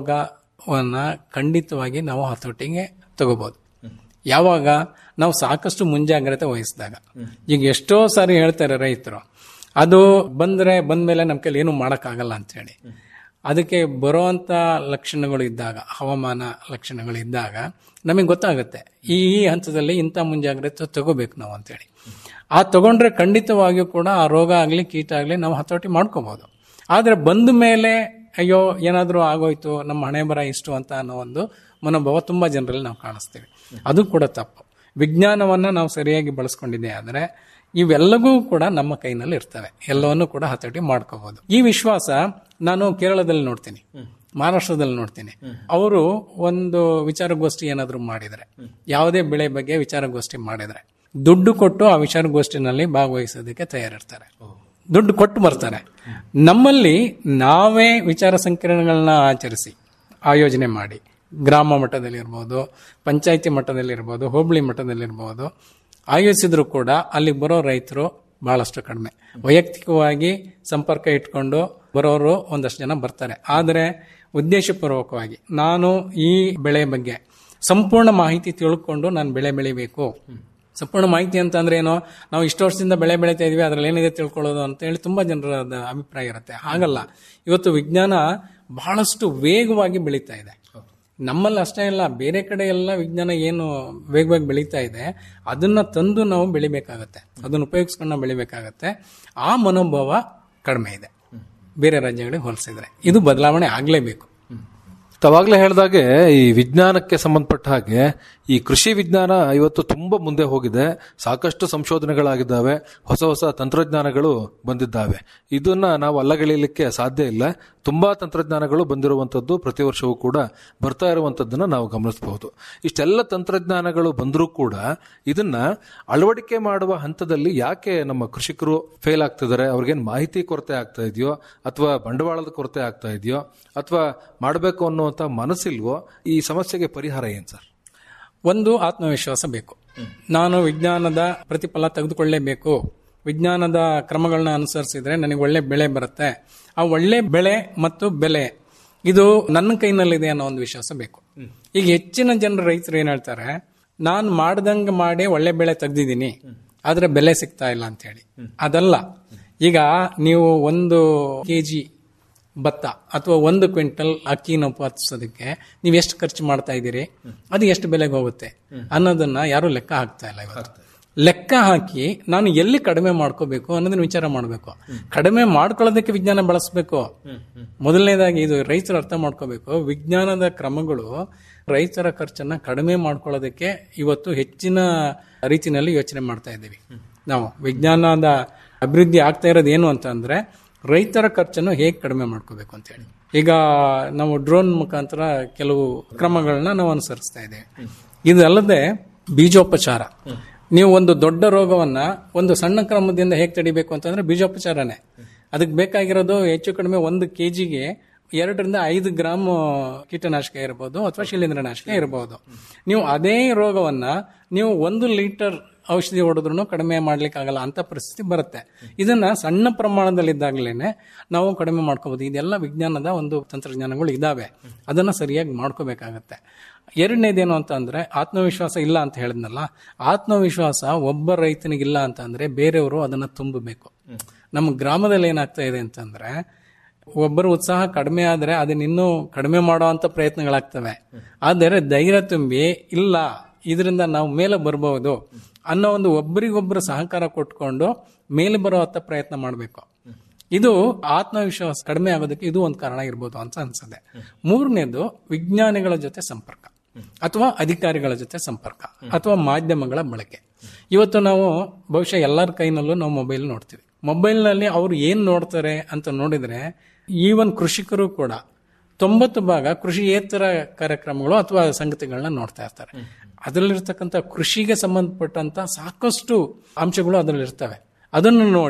ರೋಗವನ್ನ ಖಂಡಿತವಾಗಿ ನಾವು ಹತೋಟಿಗೆ ತಗೋಬಹುದು ಯಾವಾಗ ನಾವು ಸಾಕಷ್ಟು ಮುಂಜಾಗ್ರತೆ ವಹಿಸಿದಾಗ ಈಗ ಎಷ್ಟೋ ಸಾರಿ ಹೇಳ್ತಾರೆ ರೈತರು ಅದು ಬಂದ್ರೆ ಬಂದ್ಮೇಲೆ ನಮ್ಮ ಕೈಲಿ ಏನು ಮಾಡೋಕ್ಕಾಗಲ್ಲ ಅಂತೇಳಿ ಅದಕ್ಕೆ ಬರುವಂತ ಲಕ್ಷಣಗಳು ಇದ್ದಾಗ ಹವಾಮಾನ ಲಕ್ಷಣಗಳು ಇದ್ದಾಗ ನಮಗೆ ಗೊತ್ತಾಗುತ್ತೆ ಈ ಈ ಹಂತದಲ್ಲಿ ಇಂಥ ಮುಂಜಾಗ್ರತೆ ತಗೋಬೇಕು ನಾವು ಅಂತೇಳಿ ಆ ತಗೊಂಡ್ರೆ ಖಂಡಿತವಾಗಿಯೂ ಕೂಡ ಆ ರೋಗ ಆಗಲಿ ಕೀಟ ಆಗಲಿ ನಾವು ಹತೋಟಿ ಮಾಡ್ಕೋಬಹುದು ಆದರೆ ಬಂದ ಮೇಲೆ ಅಯ್ಯೋ ಏನಾದರೂ ಆಗೋಯ್ತು ನಮ್ಮ ಹಣೆ ಬರ ಇಷ್ಟು ಅಂತ ಅನ್ನೋ ಒಂದು ಮನೋಭಾವ ತುಂಬಾ ಜನರಲ್ಲಿ ನಾವು ಕಾಣಿಸ್ತೀವಿ ಅದು ಕೂಡ ತಪ್ಪು ವಿಜ್ಞಾನವನ್ನ ನಾವು ಸರಿಯಾಗಿ ಬಳಸ್ಕೊಂಡಿದ್ದೆ ಆದರೆ ಇವೆಲ್ಲವೂ ಕೂಡ ನಮ್ಮ ಕೈನಲ್ಲಿ ಇರ್ತವೆ ಎಲ್ಲವನ್ನು ಕೂಡ ಹತೋಟಿ ಮಾಡ್ಕೋಬಹುದು ಈ ವಿಶ್ವಾಸ ನಾನು ಕೇರಳದಲ್ಲಿ ನೋಡ್ತೀನಿ ಮಹಾರಾಷ್ಟ್ರದಲ್ಲಿ ನೋಡ್ತೀನಿ ಅವರು ಒಂದು ವಿಚಾರಗೋಷ್ಠಿ ಏನಾದರೂ ಮಾಡಿದರೆ ಯಾವುದೇ ಬೆಳೆ ಬಗ್ಗೆ ವಿಚಾರಗೋಷ್ಠಿ ಮಾಡಿದರೆ ದುಡ್ಡು ಕೊಟ್ಟು ಆ ವಿಚಾರಗೋಷ್ಠಿನಲ್ಲಿ ಭಾಗವಹಿಸೋದಕ್ಕೆ ತಯಾರಿರ್ತಾರೆ ದುಡ್ಡು ಕೊಟ್ಟು ಬರ್ತಾರೆ ನಮ್ಮಲ್ಲಿ ನಾವೇ ವಿಚಾರ ಸಂಕಿರಣಗಳನ್ನ ಆಚರಿಸಿ ಆಯೋಜನೆ ಮಾಡಿ ಗ್ರಾಮ ಮಟ್ಟದಲ್ಲಿರ್ಬೋದು ಪಂಚಾಯಿತಿ ಮಟ್ಟದಲ್ಲಿರ್ಬೋದು ಹೋಬಳಿ ಮಟ್ಟದಲ್ಲಿರ್ಬೋದು ಆಯೋಜಿಸಿದ್ರು ಕೂಡ ಅಲ್ಲಿಗೆ ಬರೋ ರೈತರು ಬಹಳಷ್ಟು ಕಡಿಮೆ ವೈಯಕ್ತಿಕವಾಗಿ ಸಂಪರ್ಕ ಇಟ್ಕೊಂಡು ಬರೋರು ಒಂದಷ್ಟು ಜನ ಬರ್ತಾರೆ ಆದರೆ ಉದ್ದೇಶಪೂರ್ವಕವಾಗಿ ನಾನು ಈ ಬೆಳೆ ಬಗ್ಗೆ ಸಂಪೂರ್ಣ ಮಾಹಿತಿ ತಿಳ್ಕೊಂಡು ನಾನು ಬೆಳೆ ಬೆಳಿಬೇಕು ಸಂಪೂರ್ಣ ಮಾಹಿತಿ ಅಂತ ಅಂದ್ರೆ ಏನು ನಾವು ಇಷ್ಟು ವರ್ಷದಿಂದ ಬೆಳೆ ಬೆಳೀತಾ ಇದೀವಿ ಅದ್ರಲ್ಲಿ ಏನಿದೆ ತಿಳ್ಕೊಳ್ಳೋದು ಅಂತ ಹೇಳಿ ತುಂಬಾ ಜನರ ಅದ ಅಭಿಪ್ರಾಯ ಇರುತ್ತೆ ಹಾಗಲ್ಲ ಇವತ್ತು ವಿಜ್ಞಾನ ಬಹಳಷ್ಟು ವೇಗವಾಗಿ ಬೆಳೀತಾ ಇದೆ ನಮ್ಮಲ್ಲಿ ಅಷ್ಟೇ ಇಲ್ಲ ಬೇರೆ ಕಡೆ ಎಲ್ಲ ವಿಜ್ಞಾನ ಏನು ವೇಗವಾಗಿ ಬೆಳೀತಾ ಇದೆ ಅದನ್ನ ತಂದು ನಾವು ಬೆಳಿಬೇಕಾಗತ್ತೆ ಅದನ್ನ ಉಪಯೋಗಿಸ್ಕೊಂಡು ನಾವು ಬೆಳಿಬೇಕಾಗತ್ತೆ ಆ ಮನೋಭಾವ ಕಡಿಮೆ ಇದೆ ಬೇರೆ ರಾಜ್ಯಗಳಿಗೆ ಹೋಲಿಸಿದ್ರೆ ಇದು ಬದಲಾವಣೆ ಆಗ್ಲೇಬೇಕು ತಾವಾಗ್ಲೇ ಹೇಳಿದಾಗೆ ಈ ವಿಜ್ಞಾನಕ್ಕೆ ಸಂಬಂಧಪಟ್ಟ ಹಾಗೆ ಈ ಕೃಷಿ ವಿಜ್ಞಾನ ಇವತ್ತು ತುಂಬಾ ಮುಂದೆ ಹೋಗಿದೆ ಸಾಕಷ್ಟು ಸಂಶೋಧನೆಗಳಾಗಿದ್ದಾವೆ ಹೊಸ ಹೊಸ ತಂತ್ರಜ್ಞಾನಗಳು ಬಂದಿದ್ದಾವೆ ಇದನ್ನ ನಾವು ಅಲ್ಲಗೆಳೆಯಲಿಕ್ಕೆ ಸಾಧ್ಯ ಇಲ್ಲ ತುಂಬಾ ತಂತ್ರಜ್ಞಾನಗಳು ಬಂದಿರುವಂತದ್ದು ಪ್ರತಿ ವರ್ಷವೂ ಕೂಡ ಬರ್ತಾ ಇರುವಂತದ್ದನ್ನ ನಾವು ಗಮನಿಸಬಹುದು ಇಷ್ಟೆಲ್ಲ ತಂತ್ರಜ್ಞಾನಗಳು ಬಂದರೂ ಕೂಡ ಇದನ್ನ ಅಳವಡಿಕೆ ಮಾಡುವ ಹಂತದಲ್ಲಿ ಯಾಕೆ ನಮ್ಮ ಕೃಷಿಕರು ಫೇಲ್ ಆಗ್ತಿದ್ದಾರೆ ಅವ್ರಿಗೇನು ಮಾಹಿತಿ ಕೊರತೆ ಆಗ್ತಾ ಇದೆಯೋ ಅಥವಾ ಬಂಡವಾಳದ ಕೊರತೆ ಆಗ್ತಾ ಇದೆಯೋ ಅಥವಾ ಮಾಡಬೇಕು ಅನ್ನುವಂತ ಮನಸ್ಸಿಲ್ವೋ ಈ ಸಮಸ್ಯೆಗೆ ಪರಿಹಾರ ಏನ್ ಸರ್ ಒಂದು ಆತ್ಮವಿಶ್ವಾಸ ಬೇಕು ನಾನು ವಿಜ್ಞಾನದ ಪ್ರತಿಫಲ ತೆಗೆದುಕೊಳ್ಳೇಬೇಕು ವಿಜ್ಞಾನದ ಕ್ರಮಗಳನ್ನ ಅನುಸರಿಸಿದ್ರೆ ನನಗೆ ಒಳ್ಳೆ ಬೆಳೆ ಬರುತ್ತೆ ಆ ಒಳ್ಳೆ ಬೆಳೆ ಮತ್ತು ಬೆಲೆ ಇದು ನನ್ನ ಕೈನಲ್ಲಿದೆ ಅನ್ನೋ ಒಂದು ವಿಶ್ವಾಸ ಬೇಕು ಈಗ ಹೆಚ್ಚಿನ ಜನರು ರೈತರು ಏನ್ ಹೇಳ್ತಾರೆ ನಾನು ಮಾಡ್ದಂಗ ಮಾಡಿ ಒಳ್ಳೆ ಬೆಳೆ ತೆಗ್ದಿದ್ದೀನಿ ಆದ್ರೆ ಬೆಲೆ ಸಿಗ್ತಾ ಇಲ್ಲ ಅಂತ ಹೇಳಿ ಅದಲ್ಲ ಈಗ ನೀವು ಒಂದು ಕೆಜಿ ಭತ್ತ ಅಥವಾ ಒಂದು ಕ್ವಿಂಟಲ್ ಅಕ್ಕಿನ ಉತ್ಪಾದಿಸೋದಕ್ಕೆ ನೀವು ಎಷ್ಟು ಖರ್ಚು ಮಾಡ್ತಾ ಇದ್ದೀರಿ ಅದು ಎಷ್ಟು ಬೆಲೆಗೆ ಹೋಗುತ್ತೆ ಅನ್ನೋದನ್ನ ಯಾರು ಲೆಕ್ಕ ಹಾಕ್ತಾ ಇಲ್ಲ ಇವತ್ತು ಲೆಕ್ಕ ಹಾಕಿ ನಾನು ಎಲ್ಲಿ ಕಡಿಮೆ ಮಾಡ್ಕೋಬೇಕು ಅನ್ನೋದನ್ನ ವಿಚಾರ ಮಾಡಬೇಕು ಕಡಿಮೆ ಮಾಡ್ಕೊಳ್ಳೋದಕ್ಕೆ ವಿಜ್ಞಾನ ಬಳಸಬೇಕು ಮೊದಲನೇದಾಗಿ ಇದು ರೈತರು ಅರ್ಥ ಮಾಡ್ಕೋಬೇಕು ವಿಜ್ಞಾನದ ಕ್ರಮಗಳು ರೈತರ ಖರ್ಚನ್ನ ಕಡಿಮೆ ಮಾಡ್ಕೊಳ್ಳೋದಕ್ಕೆ ಇವತ್ತು ಹೆಚ್ಚಿನ ರೀತಿನಲ್ಲಿ ಯೋಚನೆ ಮಾಡ್ತಾ ಇದ್ದೀವಿ ನಾವು ವಿಜ್ಞಾನದ ಅಭಿವೃದ್ಧಿ ಆಗ್ತಾ ಇರೋದು ಏನು ಅಂತ ಅಂದ್ರೆ ರೈತರ ಖರ್ಚನ್ನು ಹೇಗೆ ಕಡಿಮೆ ಮಾಡ್ಕೋಬೇಕು ಅಂತ ಹೇಳಿ ಈಗ ನಾವು ಡ್ರೋನ್ ಮುಖಾಂತರ ಕೆಲವು ಕ್ರಮಗಳನ್ನ ನಾವು ಅನುಸರಿಸ್ತಾ ಇದ್ದೇವೆ ಇದಲ್ಲದೆ ಬೀಜೋಪಚಾರ ನೀವು ಒಂದು ದೊಡ್ಡ ರೋಗವನ್ನ ಒಂದು ಸಣ್ಣ ಕ್ರಮದಿಂದ ಹೇಗೆ ತಡಿಬೇಕು ಅಂತಂದ್ರೆ ಬೀಜೋಪಚಾರನೇ ಅದಕ್ಕೆ ಬೇಕಾಗಿರೋದು ಹೆಚ್ಚು ಕಡಿಮೆ ಒಂದು ಕೆಜಿಗೆ ಎರಡರಿಂದ ಐದು ಗ್ರಾಮ್ ಕೀಟನಾಶಕ ಇರಬಹುದು ಅಥವಾ ಶಿಲೀಂಧ್ರನಾಶಕ ಇರಬಹುದು ನೀವು ಅದೇ ರೋಗವನ್ನ ನೀವು ಒಂದು ಲೀಟರ್ ಔಷಧಿ ಹೊಡೆದ್ರು ಕಡಿಮೆ ಮಾಡ್ಲಿಕ್ಕೆ ಆಗಲ್ಲ ಅಂತ ಪರಿಸ್ಥಿತಿ ಬರುತ್ತೆ ಇದನ್ನ ಸಣ್ಣ ಪ್ರಮಾಣದಲ್ಲಿದ್ದಾಗಲೇನೆ ನಾವು ಕಡಿಮೆ ಮಾಡ್ಕೋಬಹುದು ಇದೆಲ್ಲ ವಿಜ್ಞಾನದ ಒಂದು ತಂತ್ರಜ್ಞಾನಗಳು ಇದಾವೆ ಅದನ್ನ ಸರಿಯಾಗಿ ಮಾಡ್ಕೋಬೇಕಾಗತ್ತೆ ಎರಡನೇದೇನು ಅಂತ ಅಂದ್ರೆ ಆತ್ಮವಿಶ್ವಾಸ ಇಲ್ಲ ಅಂತ ಹೇಳಿದ್ನಲ್ಲ ಆತ್ಮವಿಶ್ವಾಸ ಒಬ್ಬ ರೈತನಿಗಿಲ್ಲ ಅಂತ ಅಂದ್ರೆ ಬೇರೆಯವರು ಅದನ್ನ ತುಂಬಬೇಕು ನಮ್ಮ ಗ್ರಾಮದಲ್ಲಿ ಏನಾಗ್ತಾ ಇದೆ ಅಂತಂದ್ರೆ ಒಬ್ಬರ ಉತ್ಸಾಹ ಕಡಿಮೆ ಆದ್ರೆ ಅದನ್ನ ಇನ್ನೂ ಕಡಿಮೆ ಮಾಡುವಂತ ಪ್ರಯತ್ನಗಳಾಗ್ತವೆ ಆದರೆ ಧೈರ್ಯ ತುಂಬಿ ಇಲ್ಲ ಇದರಿಂದ ನಾವು ಮೇಲೆ ಬರಬಹುದು ಅನ್ನೋ ಒಂದು ಒಬ್ಬರಿಗೊಬ್ಬರು ಸಹಕಾರ ಕೊಟ್ಕೊಂಡು ಮೇಲೆ ಬರುವಂತ ಪ್ರಯತ್ನ ಮಾಡಬೇಕು ಇದು ಆತ್ಮವಿಶ್ವಾಸ ಕಡಿಮೆ ಆಗೋದಕ್ಕೆ ಇದು ಒಂದು ಕಾರಣ ಇರ್ಬೋದು ಅಂತ ಅನ್ಸುತ್ತೆ ಮೂರನೇದು ವಿಜ್ಞಾನಿಗಳ ಜೊತೆ ಸಂಪರ್ಕ ಅಥವಾ ಅಧಿಕಾರಿಗಳ ಜೊತೆ ಸಂಪರ್ಕ ಅಥವಾ ಮಾಧ್ಯಮಗಳ ಬಳಕೆ ಇವತ್ತು ನಾವು ಬಹುಶಃ ಎಲ್ಲರ ಕೈನಲ್ಲೂ ನಾವು ಮೊಬೈಲ್ ನೋಡ್ತೀವಿ ಮೊಬೈಲ್ನಲ್ಲಿ ಅವ್ರು ಏನ್ ನೋಡ್ತಾರೆ ಅಂತ ನೋಡಿದ್ರೆ ಈವನ್ ಕೃಷಿಕರು ಕೂಡ ತೊಂಬತ್ತು ಭಾಗ ಕೃಷಿಯೇತರ ಕಾರ್ಯಕ್ರಮಗಳು ಅಥವಾ ಸಂಗತಿಗಳನ್ನ ನೋಡ್ತಾ ಇರ್ತಾರೆ ಅದರಲ್ಲಿರ್ತಕ್ಕಂಥ ಕೃಷಿಗೆ ಸಂಬಂಧಪಟ್ಟಂತ ಸಾಕಷ್ಟು ಅಂಶಗಳು ಅದರಲ್ಲಿ ಇರ್ತವೆ ಅದನ್ನು ನೋಡಿ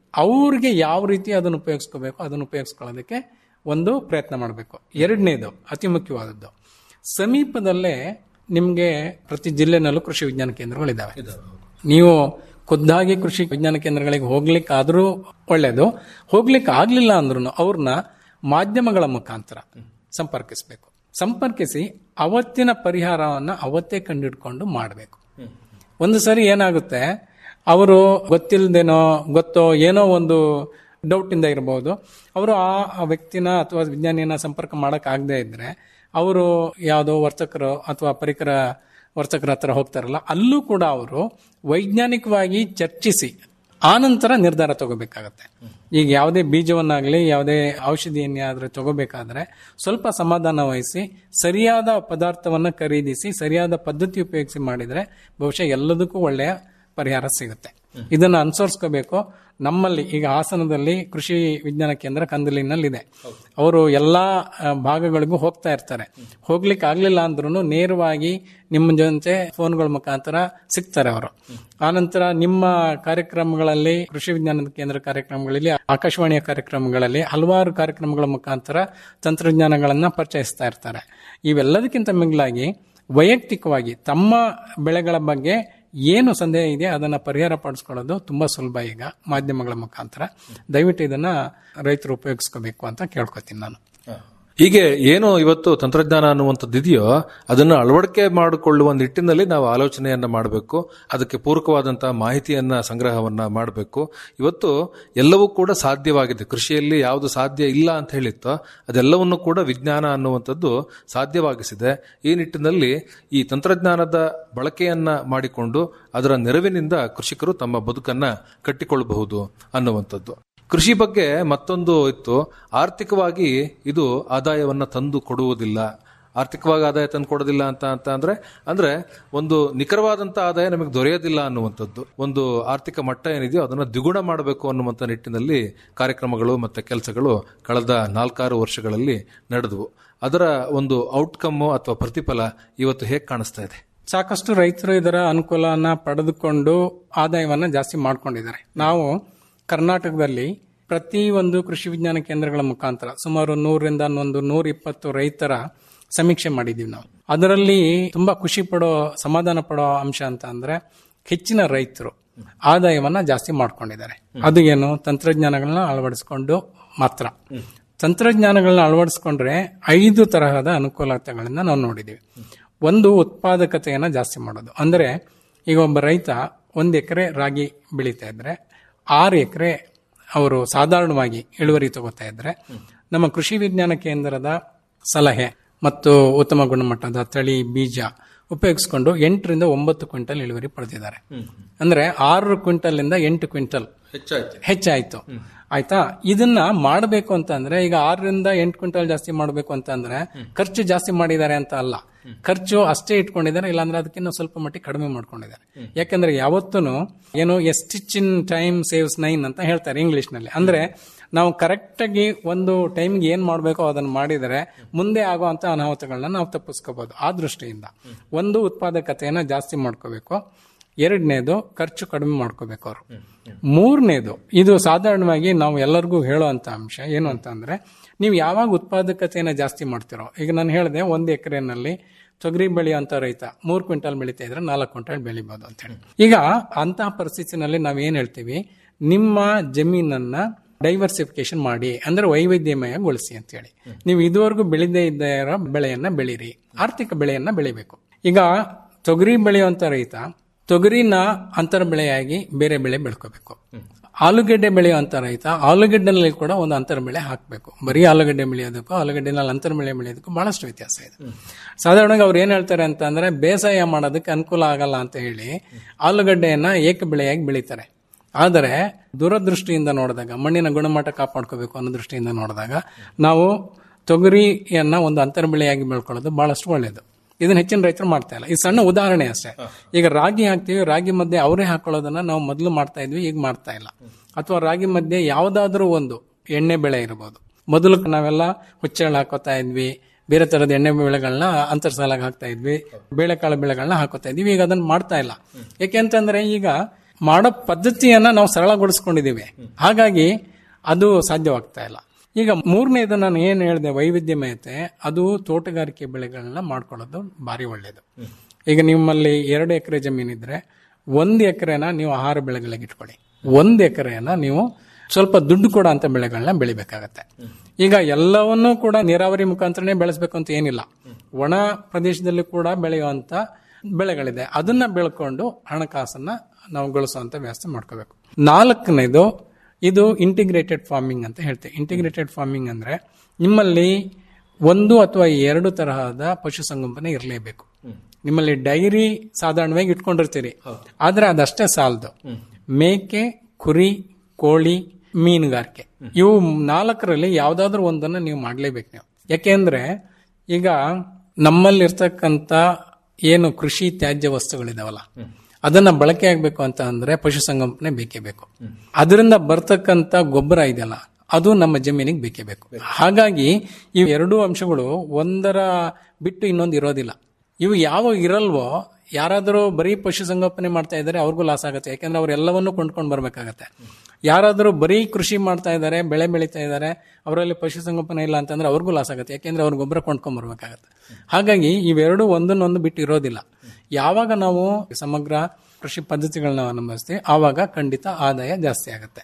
ಅವ್ರಿಗೆ ಯಾವ ರೀತಿ ಅದನ್ನು ಉಪಯೋಗಿಸ್ಕೋಬೇಕು ಅದನ್ನು ಉಪಯೋಗಿಸ್ಕೊಳ್ಳೋದಕ್ಕೆ ಒಂದು ಪ್ರಯತ್ನ ಮಾಡಬೇಕು ಎರಡನೇದು ಅತಿ ಮುಖ್ಯವಾದದ್ದು ಸಮೀಪದಲ್ಲೇ ನಿಮಗೆ ಪ್ರತಿ ಜಿಲ್ಲೆನಲ್ಲೂ ಕೃಷಿ ವಿಜ್ಞಾನ ಕೇಂದ್ರಗಳಿದ್ದಾವೆ ನೀವು ಖುದ್ದಾಗಿ ಕೃಷಿ ವಿಜ್ಞಾನ ಕೇಂದ್ರಗಳಿಗೆ ಹೋಗ್ಲಿಕ್ಕೆ ಆದ್ರೂ ಒಳ್ಳೇದು ಹೋಗ್ಲಿಕ್ಕೆ ಆಗ್ಲಿಲ್ಲ ಅಂದ್ರೂ ಅವ್ರನ್ನ ಮಾಧ್ಯಮಗಳ ಮುಖಾಂತರ ಸಂಪರ್ಕಿಸಬೇಕು ಸಂಪರ್ಕಿಸಿ ಅವತ್ತಿನ ಪರಿಹಾರವನ್ನ ಅವತ್ತೇ ಕಂಡಿಡ್ಕೊಂಡು ಮಾಡಬೇಕು ಒಂದು ಸರಿ ಏನಾಗುತ್ತೆ ಅವರು ಗೊತ್ತಿಲ್ಲದೇನೋ ಗೊತ್ತೋ ಏನೋ ಒಂದು ಡೌಟ್ ಇಂದ ಇರಬಹುದು ಅವರು ಆ ಆ ವ್ಯಕ್ತಿನ ಅಥವಾ ವಿಜ್ಞಾನಿಯನ್ನ ಸಂಪರ್ಕ ಮಾಡಕ್ ಆಗದೆ ಇದ್ರೆ ಅವರು ಯಾವುದೋ ವರ್ತಕರು ಅಥವಾ ಪರಿಕರ ವರ್ತಕರ ಹತ್ರ ಹೋಗ್ತಾರಲ್ಲ ಅಲ್ಲೂ ಕೂಡ ಅವರು ವೈಜ್ಞಾನಿಕವಾಗಿ ಚರ್ಚಿಸಿ ಆನಂತರ ನಿರ್ಧಾರ ತಗೋಬೇಕಾಗತ್ತೆ ಈಗ ಯಾವುದೇ ಬೀಜವನ್ನಾಗ್ಲಿ ಯಾವುದೇ ಔಷಧಿಯನ್ನಾದ್ರೂ ತಗೋಬೇಕಾದ್ರೆ ಸ್ವಲ್ಪ ಸಮಾಧಾನ ವಹಿಸಿ ಸರಿಯಾದ ಪದಾರ್ಥವನ್ನ ಖರೀದಿಸಿ ಸರಿಯಾದ ಪದ್ಧತಿ ಉಪಯೋಗಿಸಿ ಮಾಡಿದ್ರೆ ಬಹುಶಃ ಎಲ್ಲದಕ್ಕೂ ಒಳ್ಳೆಯ ಪರಿಹಾರ ಸಿಗುತ್ತೆ ಇದನ್ನ ಅನುಸರಿಸ್ಕೋಬೇಕು ನಮ್ಮಲ್ಲಿ ಈಗ ಹಾಸನದಲ್ಲಿ ಕೃಷಿ ವಿಜ್ಞಾನ ಕೇಂದ್ರ ಕಂದಲಿನಲ್ಲಿದೆ ಅವರು ಎಲ್ಲಾ ಆ, ಭಾಗಗಳಿಗೂ ಹೋಗ್ತಾ ಇರ್ತಾರೆ ಹೋಗ್ಲಿಕ್ಕೆ ಆಗ್ಲಿಲ್ಲ ಅಂದ್ರೂ ನೇರವಾಗಿ ನಿಮ್ಮ ಜೊತೆ ಫೋನ್ಗಳ ಮುಖಾಂತರ ಸಿಗ್ತಾರೆ ಅವರು ಆನಂತರ ನಿಮ್ಮ ಕಾರ್ಯಕ್ರಮಗಳಲ್ಲಿ ಕೃಷಿ ವಿಜ್ಞಾನದ ಕೇಂದ್ರ ಕಾರ್ಯಕ್ರಮಗಳಲ್ಲಿ ಆಕಾಶವಾಣಿಯ ಕಾರ್ಯಕ್ರಮಗಳಲ್ಲಿ ಹಲವಾರು ಕಾರ್ಯಕ್ರಮಗಳ ಮುಖಾಂತರ ತಂತ್ರಜ್ಞಾನಗಳನ್ನ ಪರಿಚಯಿಸ್ತಾ ಇರ್ತಾರೆ ಇವೆಲ್ಲದಕ್ಕಿಂತ ಮಿಗಿಲಾಗಿ ವೈಯಕ್ತಿಕವಾಗಿ ತಮ್ಮ ಬೆಳೆಗಳ ಬಗ್ಗೆ ಏನು ಸಂದೇಹ ಇದೆ ಅದನ್ನ ಪರಿಹಾರ ಪಡಿಸ್ಕೊಳ್ಳೋದು ತುಂಬಾ ಸುಲಭ ಈಗ ಮಾಧ್ಯಮಗಳ ಮುಖಾಂತರ ದಯವಿಟ್ಟು ಇದನ್ನ ರೈತರು ಉಪಯೋಗಿಸ್ಕೋಬೇಕು ಅಂತ ಕೇಳ್ಕೊತೀನಿ ನಾನು ಹೀಗೆ ಏನು ಇವತ್ತು ತಂತ್ರಜ್ಞಾನ ಅನ್ನುವಂಥದ್ದು ಇದೆಯೋ ಅದನ್ನು ಅಳವಡಿಕೆ ಮಾಡಿಕೊಳ್ಳುವ ನಿಟ್ಟಿನಲ್ಲಿ ನಾವು ಆಲೋಚನೆಯನ್ನ ಮಾಡಬೇಕು ಅದಕ್ಕೆ ಪೂರಕವಾದಂತಹ ಮಾಹಿತಿಯನ್ನ ಸಂಗ್ರಹವನ್ನ ಮಾಡಬೇಕು ಇವತ್ತು ಎಲ್ಲವೂ ಕೂಡ ಸಾಧ್ಯವಾಗಿದೆ ಕೃಷಿಯಲ್ಲಿ ಯಾವುದು ಸಾಧ್ಯ ಇಲ್ಲ ಅಂತ ಹೇಳಿತ್ತೋ ಅದೆಲ್ಲವನ್ನು ಕೂಡ ವಿಜ್ಞಾನ ಅನ್ನುವಂಥದ್ದು ಸಾಧ್ಯವಾಗಿಸಿದೆ ಈ ನಿಟ್ಟಿನಲ್ಲಿ ಈ ತಂತ್ರಜ್ಞಾನದ ಬಳಕೆಯನ್ನ ಮಾಡಿಕೊಂಡು ಅದರ ನೆರವಿನಿಂದ ಕೃಷಿಕರು ತಮ್ಮ ಬದುಕನ್ನ ಕಟ್ಟಿಕೊಳ್ಳಬಹುದು ಅನ್ನುವಂಥದ್ದು ಕೃಷಿ ಬಗ್ಗೆ ಮತ್ತೊಂದು ಇತ್ತು ಆರ್ಥಿಕವಾಗಿ ಇದು ಆದಾಯವನ್ನ ತಂದು ಕೊಡುವುದಿಲ್ಲ ಆರ್ಥಿಕವಾಗಿ ಆದಾಯ ತಂದು ಕೊಡೋದಿಲ್ಲ ಅಂತ ಅಂತ ಅಂದ್ರೆ ಅಂದ್ರೆ ಒಂದು ನಿಖರವಾದಂತ ಆದಾಯ ನಮಗೆ ದೊರೆಯೋದಿಲ್ಲ ಅನ್ನುವಂಥದ್ದು ಒಂದು ಆರ್ಥಿಕ ಮಟ್ಟ ಏನಿದೆಯೋ ಅದನ್ನು ದ್ವಿಗುಣ ಮಾಡಬೇಕು ಅನ್ನುವಂಥ ನಿಟ್ಟಿನಲ್ಲಿ ಕಾರ್ಯಕ್ರಮಗಳು ಮತ್ತೆ ಕೆಲಸಗಳು ಕಳೆದ ನಾಲ್ಕಾರು ವರ್ಷಗಳಲ್ಲಿ ನಡೆದವು ಅದರ ಒಂದು ಔಟ್ಕಮ್ ಅಥವಾ ಪ್ರತಿಫಲ ಇವತ್ತು ಹೇಗೆ ಕಾಣಿಸ್ತಾ ಇದೆ ಸಾಕಷ್ಟು ರೈತರು ಇದರ ಅನುಕೂಲನ ಪಡೆದುಕೊಂಡು ಆದಾಯವನ್ನ ಜಾಸ್ತಿ ಮಾಡ್ಕೊಂಡಿದ್ದಾರೆ ನಾವು ಕರ್ನಾಟಕದಲ್ಲಿ ಪ್ರತಿ ಒಂದು ಕೃಷಿ ವಿಜ್ಞಾನ ಕೇಂದ್ರಗಳ ಮುಖಾಂತರ ಸುಮಾರು ನೂರರಿಂದ ಒಂದು ನೂರ ಇಪ್ಪತ್ತು ರೈತರ ಸಮೀಕ್ಷೆ ಮಾಡಿದೀವಿ ನಾವು ಅದರಲ್ಲಿ ತುಂಬಾ ಖುಷಿ ಪಡೋ ಸಮಾಧಾನ ಪಡೋ ಅಂಶ ಅಂತ ಅಂದ್ರೆ ಹೆಚ್ಚಿನ ರೈತರು ಆದಾಯವನ್ನ ಜಾಸ್ತಿ ಮಾಡ್ಕೊಂಡಿದ್ದಾರೆ ಅದು ಏನು ತಂತ್ರಜ್ಞಾನಗಳನ್ನ ಅಳವಡಿಸಿಕೊಂಡು ಮಾತ್ರ ತಂತ್ರಜ್ಞಾನಗಳನ್ನ ಅಳವಡಿಸ್ಕೊಂಡ್ರೆ ಐದು ತರಹದ ಅನುಕೂಲತೆಗಳನ್ನ ನಾವು ನೋಡಿದೀವಿ ಒಂದು ಉತ್ಪಾದಕತೆಯನ್ನ ಜಾಸ್ತಿ ಮಾಡೋದು ಅಂದ್ರೆ ಈಗ ಒಬ್ಬ ರೈತ ಒಂದು ಎಕರೆ ರಾಗಿ ಬೆಳೀತಾ ಇದ್ರೆ ಆರು ಎಕರೆ ಅವರು ಸಾಧಾರಣವಾಗಿ ಇಳುವರಿ ತಗೋತಾ ಇದ್ರೆ ನಮ್ಮ ಕೃಷಿ ವಿಜ್ಞಾನ ಕೇಂದ್ರದ ಸಲಹೆ ಮತ್ತು ಉತ್ತಮ ಗುಣಮಟ್ಟದ ತಳಿ ಬೀಜ ಉಪಯೋಗಿಸಿಕೊಂಡು ಎಂಟರಿಂದ ಒಂಬತ್ತು ಕ್ವಿಂಟಲ್ ಇಳುವರಿ ಪಡೆದಿದ್ದಾರೆ ಅಂದ್ರೆ ಆರು ಕ್ವಿಂಟಲ್ ಇಂದ ಎಂಟು ಕ್ವಿಂಟಲ್ ಹೆಚ್ಚಾಯ್ತು ಹೆಚ್ಚಾಯ್ತು ಆಯ್ತಾ ಇದನ್ನ ಮಾಡಬೇಕು ಅಂತ ಅಂದ್ರೆ ಈಗ ಆರರಿಂದ ಎಂಟು ಕ್ವಿಂಟಲ್ ಜಾಸ್ತಿ ಮಾಡಬೇಕು ಅಂತ ಅಂದ್ರೆ ಖರ್ಚು ಜಾಸ್ತಿ ಮಾಡಿದ್ದಾರೆ ಅಂತ ಅಲ್ಲ ಖರ್ಚು ಅಷ್ಟೇ ಇಟ್ಕೊಂಡಿದ್ದಾರೆ ಇಲ್ಲಾಂದ್ರೆ ಅದಕ್ಕಿಂತ ಸ್ವಲ್ಪ ಮಟ್ಟಿಗೆ ಕಡಿಮೆ ಮಾಡ್ಕೊಂಡಿದ್ದಾರೆ ಯಾಕಂದ್ರೆ ಯಾವತ್ತೂ ಏನು a stitch in time saves nine ಅಂತ ಹೇಳ್ತಾರೆ ಇಂಗ್ಲಿಷ್ ನಲ್ಲಿ ಅಂದ್ರೆ ನಾವು ಕರೆಕ್ಟ್ ಆಗಿ ಒಂದು ಟೈಮ್ಗೆ ಏನ್ ಮಾಡಬೇಕೋ ಅದನ್ನ ಮಾಡಿದರೆ ಮುಂದೆ ಆಗುವಂತ ಅನಾಹುತಗಳನ್ನ ನಾವು ತಪ್ಪಿಸ್ಕೋಬಹುದು ಆ ದೃಷ್ಟಿಯಿಂದ ಒಂದು ಉತ್ಪಾದಕತೆಯನ್ನ ಜಾಸ್ತಿ ಮಾಡ್ಕೋಬೇಕು ಎರಡನೇದು ಖರ್ಚು ಕಡಿಮೆ ಮಾಡ್ಕೋಬೇಕು ಅವರು ಮೂರನೇದು ಇದು ಸಾಧಾರಣವಾಗಿ ನಾವು ಎಲ್ಲರಿಗೂ ಹೇಳುವಂತ ಅಂಶ ಏನು ಅಂತ ಅಂದ್ರೆ ನೀವು ಯಾವಾಗ ಉತ್ಪಾದಕತೆಯನ್ನ ಜಾಸ್ತಿ ಮಾಡ್ತಿರೋ ಈಗ ನಾನು ಹೇಳಿದೆ ಒಂದು ಎಕರೆನಲ್ಲಿ ತೊಗರಿ ಬೆಳೆಯುವಂತ ರೈತ ಮೂರು ಕ್ವಿಂಟಲ್ ಬೆಳೀತಾ ಇದ್ರೆ ನಾಲ್ಕು ಕ್ವಿಂಟಲ್ ಬೆಳಿಬಹುದು ಅಂತ ಹೇಳಿ ಈಗ ಅಂತಹ ಪರಿಸ್ಥಿತಿನಲ್ಲಿ ನಾವ್ ಏನ್ ಹೇಳ್ತೀವಿ ನಿಮ್ಮ ಜಮೀನನ್ನ ಡೈವರ್ಸಿಫಿಕೇಶನ್ ಮಾಡಿ ಅಂದ್ರೆ ವೈವಿಧ್ಯಮಯಗೊಳಿಸಿ ಅಂತ ಹೇಳಿ ನೀವು ಇದುವರೆಗೂ ಬೆಳೆದೇ ಇದ್ದ ಇರೋ ಬೆಳೆಯನ್ನ ಬೆಳೀರಿ ಆರ್ಥಿಕ ಬೆಳೆಯನ್ನ ಬೆಳಿಬೇಕು ಈಗ ತೊಗರಿ ಬೆಳೆಯುವಂತ ರೈತ ತೊಗರಿನ ಅಂತರ ಬೆಳೆಯಾಗಿ ಬೇರೆ ಬೆಳೆ ಬೆಳ್ಕೋಬೇಕು ಆಲೂಗೆಡ್ಡೆ ಬೆಳೆಯುವಂತ ರೈತ ಆಲೂಗೆಡ್ಡೆನಲ್ಲಿ ಕೂಡ ಒಂದು ಅಂತರ ಬೆಳೆ ಹಾಕಬೇಕು ಬರೀ ಆಲೂಗಡ್ಡೆ ಬೆಳೆಯೋದಕ್ಕೂ ಆಲೂಗಡ್ಡೆನಲ್ಲಿ ಅಂತರ ಬೆಳೆ ಬೆಳೆಯೋದಕ್ಕೂ ಬಹಳಷ್ಟು ವ್ಯತ್ಯಾಸ ಇದೆ ಸಾಧಾರಣವಾಗಿ ಅವ್ರು ಏನ್ ಹೇಳ್ತಾರೆ ಅಂತ ಅಂದ್ರೆ ಬೇಸಾಯ ಮಾಡೋದಕ್ಕೆ ಅನುಕೂಲ ಆಗಲ್ಲ ಅಂತ ಹೇಳಿ ಆಲೂಗಡ್ಡೆಯನ್ನ ಏಕ ಬೆಳೆಯಾಗಿ ಬೆಳೀತಾರೆ ಆದರೆ ದೂರದೃಷ್ಟಿಯಿಂದ ನೋಡಿದಾಗ ಮಣ್ಣಿನ ಗುಣಮಟ್ಟ ಕಾಪಾಡ್ಕೋಬೇಕು ಅನ್ನೋ ದೃಷ್ಟಿಯಿಂದ ನೋಡಿದಾಗ ನಾವು ತೊಗರಿಯನ್ನ ಒಂದು ಅಂತರ ಬೆಳೆಯಾಗಿ ಬೆಳ್ಕೊಳ್ಳೋದು ಬಹಳಷ್ಟು ಒಳ್ಳೆಯದು ಇದನ್ನ ಹೆಚ್ಚಿನ ರೈತರು ಮಾಡ್ತಾ ಇಲ್ಲ ಇದು ಸಣ್ಣ ಉದಾಹರಣೆ ಅಷ್ಟೇ ಈಗ ರಾಗಿ ಹಾಕ್ತಿವಿ ರಾಗಿ ಮಧ್ಯೆ ಅವರೇ ಹಾಕೊಳ್ಳೋದನ್ನ ನಾವು ಮೊದಲು ಮಾಡ್ತಾ ಇದ್ವಿ ಈಗ ಮಾಡ್ತಾ ಇಲ್ಲ ಅಥವಾ ರಾಗಿ ಮಧ್ಯೆ ಯಾವ್ದಾದ್ರೂ ಒಂದು ಎಣ್ಣೆ ಬೆಳೆ ಇರಬಹುದು ಮೊದಲು ನಾವೆಲ್ಲ ಹುಚ್ಚೆಳ್ಳು ಹಾಕೋತಾ ಇದ್ವಿ ಬೇರೆ ತರದ ಎಣ್ಣೆ ಬೆಳೆಗಳನ್ನ ಅಂತರ್ ಸಾಲಾಗಿ ಹಾಕ್ತಾ ಇದ್ವಿ ಬೇಳೆಕಾಳು ಬೆಳೆಗಳನ್ನ ಹಾಕೋತಾ ಇದ್ವಿ ಈಗ ಅದನ್ನ ಮಾಡ್ತಾ ಇಲ್ಲ ಯಾಕೆಂತಂದ್ರೆ ಈಗ ಮಾಡೋ ಪದ್ಧತಿಯನ್ನ ನಾವು ಸರಳಗೊಳಿಸ್ಕೊಂಡಿದ್ದೀವಿ ಹಾಗಾಗಿ ಅದು ಸಾಧ್ಯವಾಗ್ತಾ ಇಲ್ಲ ಈಗ ಮೂರನೇದು ನಾನು ಏನು ಹೇಳಿದೆ ವೈವಿಧ್ಯಮಯತೆ ಅದು ತೋಟಗಾರಿಕೆ ಬೆಳೆಗಳನ್ನ ಮಾಡ್ಕೊಳ್ಳೋದು ಭಾರಿ ಒಳ್ಳೆಯದು ಈಗ ನಿಮ್ಮಲ್ಲಿ ಎರಡು ಎಕರೆ ಜಮೀನಿದ್ರೆ ಒಂದು ಎಕರೆನ ನೀವು ಆಹಾರ ಬೆಳೆಗಳಿಗೆ ಇಟ್ಕೊಳ್ಳಿ ಒಂದು ಎಕರೆನ ನೀವು ಸ್ವಲ್ಪ ದುಡ್ಡು ಕೊಡೋ ಅಂತ ಬೆಳೆಗಳನ್ನ ಬೆಳಿಬೇಕಾಗತ್ತೆ ಈಗ ಎಲ್ಲವನ್ನೂ ಕೂಡ ನೀರಾವರಿ ಮುಖಾಂತರನೇ ಬೆಳೆಸಬೇಕು ಅಂತ ಏನಿಲ್ಲ ಒಣ ಪ್ರದೇಶದಲ್ಲಿ ಕೂಡ ಬೆಳೆಯುವಂತ ಬೆಳೆಗಳಿದೆ ಅದನ್ನ ಬೆಳ್ಕೊಂಡು ಹಣಕಾಸನ್ನ ನಾವು ಗಳಿಸುವಂತ ವ್ಯವಸ್ಥೆ ಮಾಡ್ಕೋಬೇಕು ನಾಲ್ಕನೇದು ಇದು ಇಂಟಿಗ್ರೇಟೆಡ್ ಫಾರ್ಮಿಂಗ್ ಅಂತ ಹೇಳ್ತೇವೆ ಇಂಟಿಗ್ರೇಟೆಡ್ ಫಾರ್ಮಿಂಗ್ ಅಂದ್ರೆ ನಿಮ್ಮಲ್ಲಿ ಒಂದು ಅಥವಾ ಎರಡು ತರಹದ ಪಶುಸಂಗೋಪನೆ ಇರಲೇಬೇಕು ನಿಮ್ಮಲ್ಲಿ ಡೈರಿ ಸಾಧಾರಣವಾಗಿ ಇಟ್ಕೊಂಡಿರ್ತೀರಿ ಆದ್ರೆ ಅದಷ್ಟೇ ಸಾಲದು ಮೇಕೆ ಕುರಿ ಕೋಳಿ ಮೀನುಗಾರಿಕೆ ಇವು ನಾಲ್ಕರಲ್ಲಿ ಯಾವ್ದಾದ್ರು ಒಂದನ್ನ ನೀವು ಮಾಡ್ಲೇಬೇಕು ನೀವು ಯಾಕೆಂದ್ರೆ ಈಗ ನಮ್ಮಲ್ಲಿರ್ತಕ್ಕಂಥ ಏನು ಕೃಷಿ ತ್ಯಾಜ್ಯ ವಸ್ತುಗಳಿದಾವಲ್ಲ ಅದನ್ನ ಬಳಕೆ ಆಗ್ಬೇಕು ಅಂತ ಅಂದ್ರೆ ಪಶುಸಂಗೋಪನೆ ಬೇಕೇ ಬೇಕು ಅದರಿಂದ ಬರ್ತಕ್ಕಂಥ ಗೊಬ್ಬರ ಇದೆಯಲ್ಲ ಅದು ನಮ್ಮ ಜಮೀನಿಗೆ ಬೇಕೇ ಬೇಕು ಹಾಗಾಗಿ ಇವು ಎರಡೂ ಅಂಶಗಳು ಒಂದರ ಬಿಟ್ಟು ಇನ್ನೊಂದು ಇರೋದಿಲ್ಲ ಇವು ಯಾವ ಇರಲ್ವೋ ಯಾರಾದರೂ ಬರೀ ಪಶುಸಂಗೋಪನೆ ಮಾಡ್ತಾ ಇದ್ದಾರೆ ಅವ್ರಿಗೂ ಲಾಸ್ ಆಗುತ್ತೆ ಯಾಕಂದ್ರೆ ಅವ್ರು ಎಲ್ಲವನ್ನೂ ಕೊಂಡ್ಕೊಂಡು ಬರ್ಬೇಕಾಗತ್ತೆ ಯಾರಾದರೂ ಬರೀ ಕೃಷಿ ಮಾಡ್ತಾ ಇದ್ದಾರೆ ಬೆಳೆ ಬೆಳೀತಾ ಇದ್ದಾರೆ ಅವರಲ್ಲಿ ಪಶುಸಂಗೋಪನೆ ಇಲ್ಲ ಅಂತಂದ್ರೆ ಅವ್ರಿಗೂ ಲಾಸ್ ಆಗುತ್ತೆ ಯಾಕೆಂದ್ರೆ ಅವ್ರ ಗೊಬ್ಬರ ಕೊಂಡ್ಕೊಂಡ್ ಬರ್ಬೇಕಾಗತ್ತೆ ಹಾಗಾಗಿ ಇವೆರಡು ಒಂದನ್ನೊಂದು ಬಿಟ್ಟು ಇರೋದಿಲ್ಲ ಯಾವಾಗ ನಾವು ಸಮಗ್ರ ಕೃಷಿ ಪದ್ಧತಿಗಳನ್ನ ಅವಲಂಬಿಸ್ತೀವಿ ಆವಾಗ ಖಂಡಿತ ಆದಾಯ ಜಾಸ್ತಿ ಆಗುತ್ತೆ